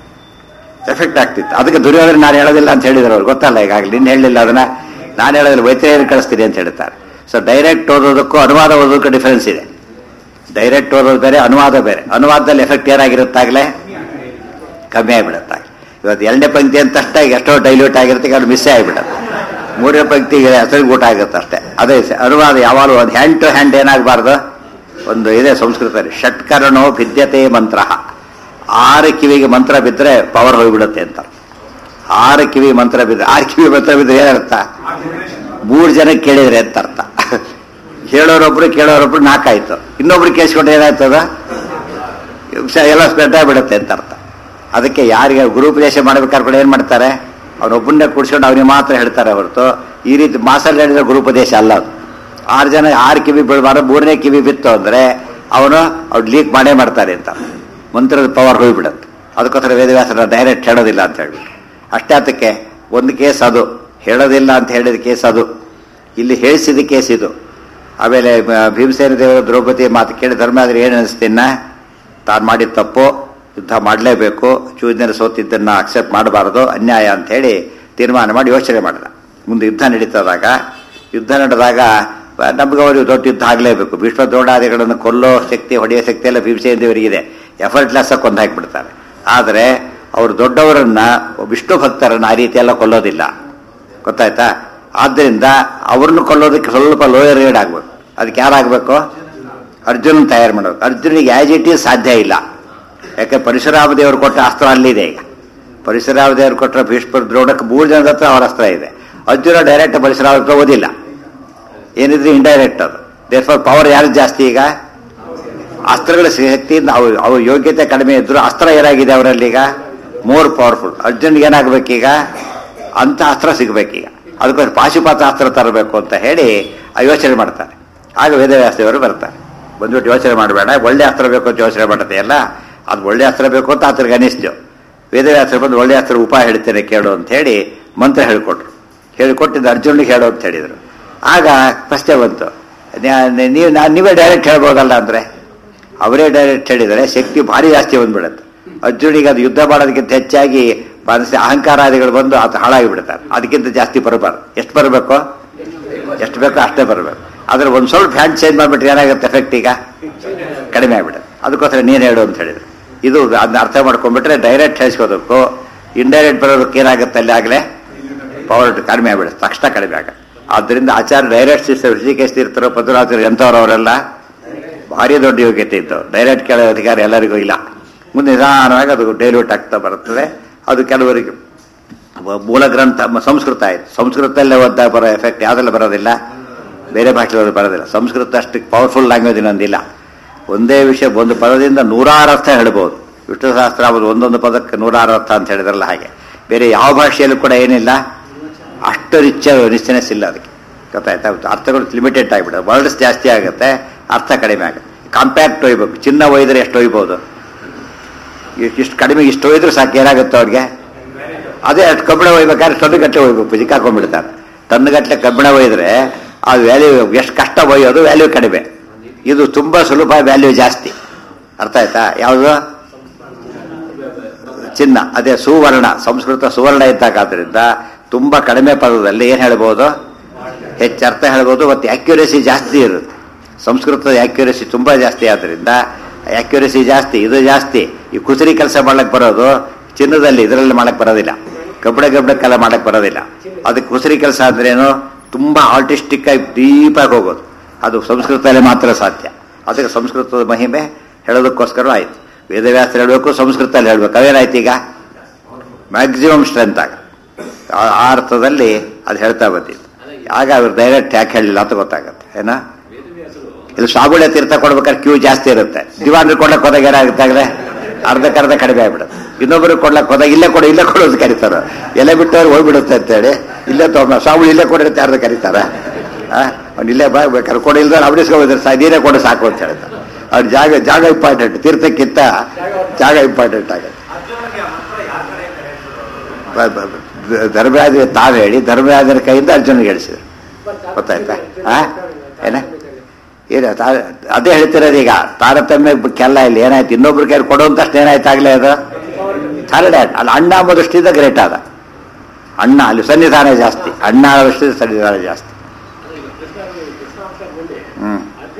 ಎಫೆಕ್ಟ್ ಆಗ್ತಿತ್ತು ಅದಕ್ಕೆ ದುರ್ಯೋಧನ ನಾನು ಹೇಳೋದಿಲ್ಲ ಅಂತ ಹೇಳಿದ್ರು ಅವ್ರು ಗೊತ್ತಲ್ಲ ಈಗಾಗಲೇ ನಿನ್ನ ಹೇಳಲಿಲ್ಲ ಅದನ್ನ ನಾನು ಹೇಳೋದಿಲ್ಲ ವೈದ್ಯರು ಕಳಿಸ್ತೀನಿ ಅಂತ ಹೇಳ್ತಾರೆ ಸೊ ಡೈರೆಕ್ಟ್ ಓದೋದಕ್ಕೂ ಅನುವಾದ ಓದೋದಕ್ಕೂ ಡಿಫರೆನ್ಸ್ ಇದೆ ಡೈರೆಕ್ಟ್ ಓದೋದು ಬೇರೆ ಅನುವಾದ ಬೇರೆ ಅನುವಾದದಲ್ಲಿ ಎಫೆಕ್ಟ್ ಏನಾಗಿರುತ್ತಾಗಲೇ ಕಮ್ಮಿ ಆಗಿಬಿಡುತ್ತೆ ಇವತ್ತು ಎರಡನೇ ಪಂಕ್ತಿ ಅಂತ ಅಷ್ಟೇ ಎಷ್ಟೋ ಡೈಲ್ಯೂಟ್ ಆಗಿರುತ್ತೆ ಅದು ಮಿಸ್ಸೇ ಆಗಿಬಿಡುತ್ತೆ ಮೂರನೇ ಪಂಕ್ತಿಗೆ ಹೆಸರಿಗೆ ಊಟ ಆಗುತ್ತೆ ಅಷ್ಟೇ ಅದೇ ಸ- ಅನುವಾದ ಯಾವಾಗಲೂ ಒಂದು ಹ್ಯಾಂಡ್ ಟು ಹ್ಯಾಂಡ್ ಏನಾಗಬಾರ್ದು ಒಂದು ಇದೆ ಸಂಸ್ಕೃತದಲ್ಲಿ ಷಟ್ಕರಣೋ ಭಿದ್ಯತೆ ಮಂತ್ರ ಆರು ಕಿವಿಗೆ ಮಂತ್ರ ಬಿದ್ದರೆ ಪವರ್ ಹೋಗ್ಬಿಡುತ್ತೆ ಅಂತ ಆರು ಕಿವಿ ಮಂತ್ರ ಬಿದ್ದರೆ ಆರು ಕಿವಿ ಮಂತ್ರ ಬಿದ್ದರೆ ಏನರ್ಥ ಮೂರು ಜನ ಕೇಳಿದ್ರೆ ಅಂತ ಅರ್ಥ ಹೇಳೋರೊಬ್ರು ಕೇಳೋರೊಬ್ರು ನಾಲ್ಕಾಯ್ತು ಇನ್ನೊಬ್ರು ಕೇಳಿಸ್ಕೊಂಡ್ರೆ ಏನಾಯ್ತದ ಸ- ಎಲ್ಲ ಸ್ಪ್ರೆಡ್ ಆಗಿಬಿಡುತ್ತೆ ಅಂತ ಅರ್ಥ ಅದಕ್ಕೆ ಯಾರಿಗೆ ಗುರುಪದೇಶ ಮಾಡ್ಬೇಕಾದ್ರೆ ಕೂಡ ಏನು ಮಾಡ್ತಾರೆ ಅವನೊಬ್ಬನ್ನೇ ಕೂಡ್ಸ್ಕೊಂಡು ಅವನಿಗೆ ಮಾತ್ರ ಹೇಳ್ತಾರೆ ಹೊರತು ಈ ರೀತಿ ಮಾಸಲ್ಲಿ ಹೇಳಿದ್ರೆ ಗುರುಪದೇಶ ಅಲ್ಲ ಅದು ಆರು ಜನ ಆರು ಕಿವಿ ಬೀಳಬಾರ್ದು ಮೂರನೇ ಕಿವಿ ಬಿತ್ತು ಅಂದರೆ ಅವನು ಅವ್ರು ಲೀಕ್ ಮಾಡೇ ಮಾಡ್ತಾರೆ ಅಂತ ಮಂತ್ರದ ಪವರ್ ಹೋಗ್ಬಿಡುತ್ತೆ ಅದಕ್ಕೋಸ್ಕರ ವೇದವ್ಯಾಸನ ಡೈರೆಕ್ಟ್ ಹೇಳೋದಿಲ್ಲ ಅಂತ ಹೇಳ್ಬಿಟ್ಟು ಅಷ್ಟೇ ಅದಕ್ಕೆ ಒಂದು ಕೇಸ್ ಅದು ಹೇಳೋದಿಲ್ಲ ಅಂತ ಹೇಳಿದ ಕೇಸ್ ಅದು ಇಲ್ಲಿ ಹೇಳಿಸಿದ ಕೇಸ್ ಇದು ಆಮೇಲೆ ಬ- ಭೀಮಸೇನ ದೇವರು ದ್ರೌಪದಿ ಮಾತು ಕೇಳಿ ಧರ್ಮ ಆದ್ರೆ ಏನು ಅನಿಸ್ತೀನ ತಾನು ಮಾಡಿದ ತಪ್ಪು ಯುದ್ಧ ಮಾಡಲೇಬೇಕು ಚೂದಿನ ಸೋತಿದ್ದನ್ನ ಅಕ್ಸೆಪ್ಟ್ ಮಾಡಬಾರದು ಅನ್ಯಾಯ ಅಂತ ಹೇಳಿ ತೀರ್ಮಾನ ಮಾಡಿ ಯೋಚನೆ ಮಾಡಿದ ಮುಂದೆ ಯುದ್ಧ ನಡೀತದಾಗ ಯುದ್ಧ ನಡೆದಾಗ ನಮ್ಗೆ ಅವರು ದೊಡ್ಡ ಯುದ್ಧ ಆಗಲೇಬೇಕು ಭೀಷ್ಮ ದ್ರೋಣಾದಿಗಳನ್ನು ಕೊಲ್ಲೋ ಶಕ್ತಿ ಹೊಡೆಯೋ ಶಕ್ತಿ ಎಲ್ಲ ಭೀಮಸೇನ ದೇವರಿಗಿದೆ ಎಫರ್ಟ್ಲೆಸ್ ಕೊಂದು ಹಾಕಿಬಿಡ್ತಾರೆ ಆದರೆ ಅವರು ದೊಡ್ಡವರನ್ನ ವಿಷ್ಣು ಭಕ್ತರನ್ನ ಆ ರೀತಿ ಎಲ್ಲ ಕೊಲ್ಲೋದಿಲ್ಲ ಗೊತ್ತಾಯ್ತಾ ಆದ್ದರಿಂದ ಅವ್ರನ್ನ ಕೊಲ್ಲೋದಕ್ಕೆ ಸ್ವಲ್ಪ ಲೋಯರ್ ರೇಡ್ ಆಗ್ಬೇಕು ಅದಕ್ಕೆ ಯಾರಾಗಬೇಕು ಅರ್ಜುನನ್ ತಯಾರು ಮಾಡಬೇಕು ಅರ್ಜುನಿಗೆ ಆಸ್ ಇಟ್ ಈಸ್ ಸಾಧ್ಯ ಇಲ್ಲ ಯಾಕೆ ಪರಶುರಾಮ ದೇವರು ಕೊಟ್ಟ ಅಸ್ತ್ರ ಅಲ್ಲಿದೆ ಈಗ ಪರಶುರಾಮ ದೇವರು ಕೊಟ್ಟರೆ ಭೀಷ್ಮ ದ್ರೋಣಕ್ಕೆ ಮೂರು ಜನದ ಹತ್ರ ಅವರ ಅಸ್ತ್ರ ಇದೆ ಅರ್ಜುನ ಡೈರೆಕ್ಟ್ ಪರಶುರಾಮ ಹತ್ರ ಓದಿಲ್ಲ ಏನಿದ್ರೆ ಇಂಡೈರೆಕ್ಟ್ ಅದು ದೇರ್ಫಾರ್ ಪವರ್ ಯಾರು ಜಾಸ್ತಿ ಈಗ ಅಸ್ತ್ರಗಳ ಶಕ್ತಿಯಿಂದ ಅವ್ರ ಅವ್ರ ಯೋಗ್ಯತೆ ಕಡಿಮೆ ಇದ್ರು ಅಸ್ತ್ರ ಏನಾಗಿದೆ ಅವರಲ್ಲಿ ಈಗ ಮೋರ್ ಪವರ್ಫುಲ್ ಅರ್ಜುನ್ಗೆ ಏನಾಗಬೇಕೀಗ ಅಂತ ಅಸ್ತ್ರ ಸಿಗಬೇಕೀಗ ಅದಕ್ಕೋಸ್ಕರ ಪಾಶುಪಾತ ಅಸ್ತ್ರ ತರಬೇಕು ಅಂತ ಹೇಳಿ ಆ ಯೋಚನೆ ಮಾಡ್ತಾರೆ ಆಗ ವೇದವ್ಯಾಸದೇವರು ಬರ್ತಾರೆ ಬಂದ್ಬಿಟ್ಟು ಯೋಚನೆ ಮಾಡಬೇಡ ಒಳ್ಳೆ ಅಸ್ತ್ರ ಬೇಕು ಅಂತ ಯೋಚನೆ ಮಾಡುತ್ತೆ ಎಲ್ಲ ಅದು ಒಳ್ಳೆ ಅಸ್ತ್ರ ಬೇಕು ಅಂತ ಆತನಿಗೆ ಅನಿಸ್ತು ವೇದವ್ಯಾಸರು ಬಂದು ಒಳ್ಳೆ ಅಸ್ತ್ರ ಉಪಾಯ ಹೇಳ್ತೇನೆ ಕೇಳು ಅಂತ ಹೇಳಿ ಮಂತ್ರ ಹೇಳಿಕೊಟ್ರು ಹೇಳಿಕೊಟ್ಟಿದ್ದು ಅರ್ಜುನಿಗೆ ಹೇಳು ಅಂತ ಹೇಳಿದರು ಆಗ ಪ್ರಶ್ನೆ ಬಂತು ನ್ಯಾ- ನೀವು ನಾ- ನೀವೇ ಡೈರೆಕ್ಟ್ ಹೇಳ್ಬೋದಲ್ಲ ಅಂದರೆ ಅವರೇ ಡೈರೆಕ್ಟ್ ಹೇಳಿದರೆ ಶಕ್ತಿ ಭಾರಿ ಜಾಸ್ತಿ ಬಂದ್ಬಿಡುತ್ತೆ ಅರ್ಜುನಿಗೆ ಅದು ಯುದ್ಧ ಮಾಡೋದಕ್ಕಿಂತ ಹೆಚ್ಚಾಗಿ ಮನಸ್ಸಿನ ಅಹಂಕಾರಾದಿಗಳು ಬಂದು ಆತ ಹಾಳಾಗಿ ಬಿಡ್ತಾರೆ ಅದಕ್ಕಿಂತ ಜಾಸ್ತಿ ಬರಬಾರ್ದು ಎಷ್ಟು ಬರಬೇಕು ಎಷ್ಟು ಬೇಕೋ ಅಷ್ಟೇ ಬರಬೇಕು ಆದ್ರೆ ಒಂದು ಸ್ವಲ್ಪ ಹ್ಯಾಂಡ್ ಚೇಂಜ್ ಮಾಡಿಬಿಟ್ರೆ ಏನಾಗುತ್ತೆ ಎಫೆಕ್ಟ್ ಈಗ ಕಡಿಮೆ ಆಗ್ಬಿಡುತ್ತೆ ಅದಕ್ಕೋಸ್ಕರ ನೀನು ಹೇಳು ಅಂತ ಹೇಳಿದ್ರು ಇದು ಅದನ್ನ ಅರ್ಥ ಮಾಡ್ಕೊಂಡ್ಬಿಟ್ರೆ ಡೈರೆಕ್ಟ್ ಹೇಳಿಸ್ಕೋದಕ್ಕೂ ಇಂಡೈರೆಕ್ಟ್ ಬರೋದಕ್ಕೆ ಏನಾಗುತ್ತೆ ಅಲ್ಲಿ ಆಗಲೇ ಪವರ್ ಕಡಿಮೆ ಆಗ್ಬಿಡುತ್ತೆ ತಕ್ಷಣ ಕಡಿಮೆ ಆಗ ಆದ್ದರಿಂದ ಆಚಾರ್ಯ ಡೈರೆಕ್ಟ್ ಸಿಸ್ಟರ್ ಋಷಿಕೇಶ್ ತೀರ್ಥರು ಪದ್ಮನಾಥರು ಎಂಥವ್ರು ಅವರೆಲ್ಲ ಭಾರಿ ದೊಡ್ಡ ಯೋಗ್ಯತೆ ಇತ್ತು ಡೈರೆಕ್ಟ್ ಕೇಳೋ ಅಧಿಕಾರ ಎಲ್ಲರಿಗೂ ಇಲ್ಲ ಮುಂದೆ ನಿಧಾನವಾಗಿ ಅದು ಡೈಲ್ಯೂಟ್ ಆಗ್ತಾ ಬರುತ್ತದೆ ಅದು ಕೆಲವರಿಗೆ ವ- ಮೂಲ ಗ್ರಂಥ ಮ- ಸಂಸ್ಕೃತ ಆಯ್ತು ಸಂಸ್ಕೃತದಲ್ಲೇ ಓದ್ದಾಗ ಬರೋ ಎಫೆಕ್ಟ್ ಯಾವುದೆಲ್ಲ ಬರೋದಿಲ್ಲ ಬೇರೆ ಭಾಷೆಗಳಲ್ಲಿ ಬರೋದಿಲ್ಲ ಸಂಸ್ಕೃತ ಅಷ್ಟು ಪವರ್ಫುಲ್ ಲ್ಯಾಂಗ್ವೇಜ್ ಇನ್ನೊಂದಿಲ್ಲ ಒಂದೇ ವಿಷಯ ಒಂದು ಪದದಿಂದ ನೂರಾರು ಅರ್ಥ ಹೇಳ್ಬೋದು ವಿಷ್ಣು ಶಾಸ್ತ್ರ ಅದು ಒಂದೊಂದು ಪದಕ್ಕೆ ನೂರಾರು ಅರ್ಥ ಅಂತ ಹೇಳಿದ್ರಲ್ಲ ಹಾಗೆ ಬೇರೆ ಯಾವ ಭಾಷೆಯಲ್ಲೂ ಕೂಡ ಏನಿಲ್ಲ ಅಷ್ಟು ರಿಚ್ ರಿಚ್ನೆಸ್ ಇಲ್ಲ ಅದಕ್ಕೆ ಗೊತ್ತಾಯ್ತಾ ಅರ್ಥಗಳು ಲಿಮಿಟೆಡ್ ಆಗಿಬಿಡುತ್ತೆ ವರ್ಡ್ಸ್ ಜಾಸ್ತಿ ಆಗುತ್ತೆ ಅರ್ಥ ಕಡಿಮೆ ಆಗುತ್ತೆ ಕಾಂಪ್ಯಾಕ್ಟ್ ಒಯ್ಬೇಕು ಚಿನ್ನ ಒಯ್ದರೆ ಎಷ್ಟು ಒಯ್ಬೋದು ಇಷ್ಟು ಕಡಿಮೆ ಇಷ್ಟು ಒಯ್ದ್ರೆ ಸಾಕು ಏನಾಗುತ್ತೆ ಅವ್ರಿಗೆ ಅದೇ ಅಷ್ಟು ಕಬ್ಬಿಣ ಒಯ್ಬೇಕಾದ್ರೆ ಟನ್ನುಗಟ್ಟಲೆ ಒಯ್ಬೇಕು ಸಿಕ್ಕಾಕೊಂಡ್ಬಿಡ್ತಾರೆ ಟನ್ನುಗಟ್ಟಲೆ ಕಬ್ಬಿಣ ಒಯ್ದ್ರೆ ಆ ವ್ಯಾಲ್ಯೂ ಎಷ್ಟು ಕಷ್ಟ ಒಯ್ಯೋದು ವ್ಯಾಲ್ಯೂ ಕಡಿಮೆ ಇದು ತುಂಬ ಸುಲಭ ವ್ಯಾಲ್ಯೂ ಜಾಸ್ತಿ ಅರ್ಥ ಆಯ್ತಾ ಯಾವುದು ಚಿನ್ನ ಅದೇ ಸುವರ್ಣ ಸಂಸ್ಕೃತ ಸುವರ್ಣ ಇದ್ದಾಗಾದ್ರಿಂದ ತುಂಬ ಕಡಿಮೆ ಪದದಲ್ಲಿ ಏನು ಹೇಳ್ಬೋದು ಹೆಚ್ಚು ಅರ್ಥ ಹೇಳ್ಬೋದು ಮತ್ತು ಆಕ್ಯುರೇಸಿ ಜಾಸ್ತಿ ಇರುತ್ತೆ ಸಂಸ್ಕೃತದ ಆಕ್ಯುರೇಸಿ ತುಂಬ ಜಾಸ್ತಿ ಆದ್ದರಿಂದ ಆಕ್ಯುರೇಸಿ ಜಾಸ್ತಿ ಇದು ಜಾಸ್ತಿ ಈ ಕುಸರಿ ಕೆಲಸ ಮಾಡಕ್ಕೆ ಬರೋದು ಚಿನ್ನದಲ್ಲಿ ಇದರಲ್ಲಿ ಮಾಡಕ್ಕೆ ಬರೋದಿಲ್ಲ ಕಬ್ಬಡ ಗಬ್ಬಡಕ್ಕೆಲ್ಲ ಮಾಡಕ್ಕೆ ಬರೋದಿಲ್ಲ ಅದಕ್ಕೆ ಕುಸರಿ ಕೆಲಸ ಅಂದ್ರೇನು ತುಂಬ ಆರ್ಟಿಸ್ಟಿಕ್ ಆಗಿ ಡೀಪಾಗಿ ಹೋಗೋದು ಅದು ಸಂಸ್ಕೃತದಲ್ಲಿ ಮಾತ್ರ ಸಾಧ್ಯ ಅದಕ್ಕೆ ಸಂಸ್ಕೃತದ ಮಹಿಮೆ ಹೇಳೋದಕ್ಕೋಸ್ಕರ ಆಯ್ತು ವೇದವ್ಯಾಸ ಹೇಳಬೇಕು ಸಂಸ್ಕೃತದಲ್ಲಿ ಹೇಳ್ಬೇಕು ಅವೇನಾಯ್ತು ಈಗ ಮ್ಯಾಕ್ಸಿಮಮ್ ಸ್ಟ್ರೆಂತ್ ಆಗ ಆ- ಆ ಅರ್ಥದಲ್ಲಿ ಅದು ಹೇಳ್ತಾ ಬಂದಿತ್ತು ಆಗ ಅವ್ರು ಡೈರೆಕ್ಟ್ ಯಾಕೆ ಹೇಳಿಲ್ಲ ಅಂತ ಗೊತ್ತಾಗತ್ತೆ ಏನಾ ಇಲ್ಲಿ ಸ್ವಾಗುಳ್ಯ ತೀರ್ಥ ಕೊಡ್ಬೇಕಾದ್ರೆ ಕ್ಯೂ ಜಾಸ್ತಿ ಇರುತ್ತೆ ದಿವಾನ್ರು ಕೊಡ್ಲಕ್ಕೆ ಹೋದಾಗ ಏನಾಗುತ್ತಾಗಲೇ ಅರ್ಧಕ್ಕರ್ಧ ಕಡಿಮೆ ಆಗ್ಬಿಡುತ್ತೆ ಇನ್ನೊಬ್ಬರು ಕೊಡ್ಲಕ್ಕೆ ಹೋದಾಗ ಇಲ್ಲೇ ಕೊಡು ಇಲ್ಲೇ ಕೊಡೋದು ಕರೀತಾರ ಎಲೆ ಬಿಟ್ಟವ್ರು ಹೋಗ್ಬಿಡುತ್ತೆ ಅಂತೇಳಿ ಇಲ್ಲೇ ತೊಗೊಂಡು ಸ್ವಾಮಿ ಇಲ್ಲೇ ಕೊಡಿರುತ್ತೆ ಯಾರ್ದು ಕರೀತಾರ ಅವ್ನು ಇಲ್ಲೇ ಬಾ ಕರ್ಕೊಂಡು ಇಲ್ದ್ರೆ ಅವಡಿಸ್ಕೋಬೋದ್ರೆ ಸಾ ನೀರೇ ಕೊಡು ಸಾಕು ಅಂತ ಹೇಳ್ತಾರೆ ಅವ್ರ ಜಾಗ ಜಾಗ ಇಂಪಾರ್ಟೆಂಟ್ ತೀರ್ಥಕ್ಕಿಂತ ಜಾಗ ಇಂಪಾರ್ಟೆಂಟ್ ಆಗುತ್ತೆ ಅರ್ಜುನನಿಗೆ ಆ ಮಂತ್ರ ಯಾರ ಕಡೆ ಅಂತ ಹೇಳ್ತಾರೆ ಧರ್ಮರಾಜ ತಾವು ಹೇಳಿ ಧರ್ಮರಾಜನ ಕೈಯಿಂದ ಅರ್ಜುನಿಗೆ ಹೇಳಿಸಿದ್ರು ಗೊತ್ತಾಯ್ತಾ ಆ ಏನ ಏನು ತಾ- ಅದೇ ಹೇಳ್ತಿರೋದು ಈಗ ತಾರತಮ್ಯಕ್ಕೆಲ್ಲ ಇಲ್ಲಿ ಏನಾಯ್ತು ಇನ್ನೊಬ್ರ ಕೈ ಕೊಡುವಂತಷ್ಟು ಏನಾಯ್ತು ಆಗ್ಲೇ ಅದು ಥರ್ಡ್ ಹ್ಯಾಂಡ್ ಅಲ್ಲಿ ಅಣ್ಣ ಅನ್ನೋ ದೃಷ್ಟಿಯಿಂದ ಗ್ರೇಟ್ ಆದ ಅಣ್ಣ ಅಲ್ಲಿ ಸನ್ನಿಧಾನ ಜಾಸ್ತಿ ಅಣ್ಣ ಅನ್ನೋ ದೃಷ್ಟಿಯಿಂದ ಸನ್ನಿಧಾನ ಜಾಸ್ತಿ ಹ್ಮ್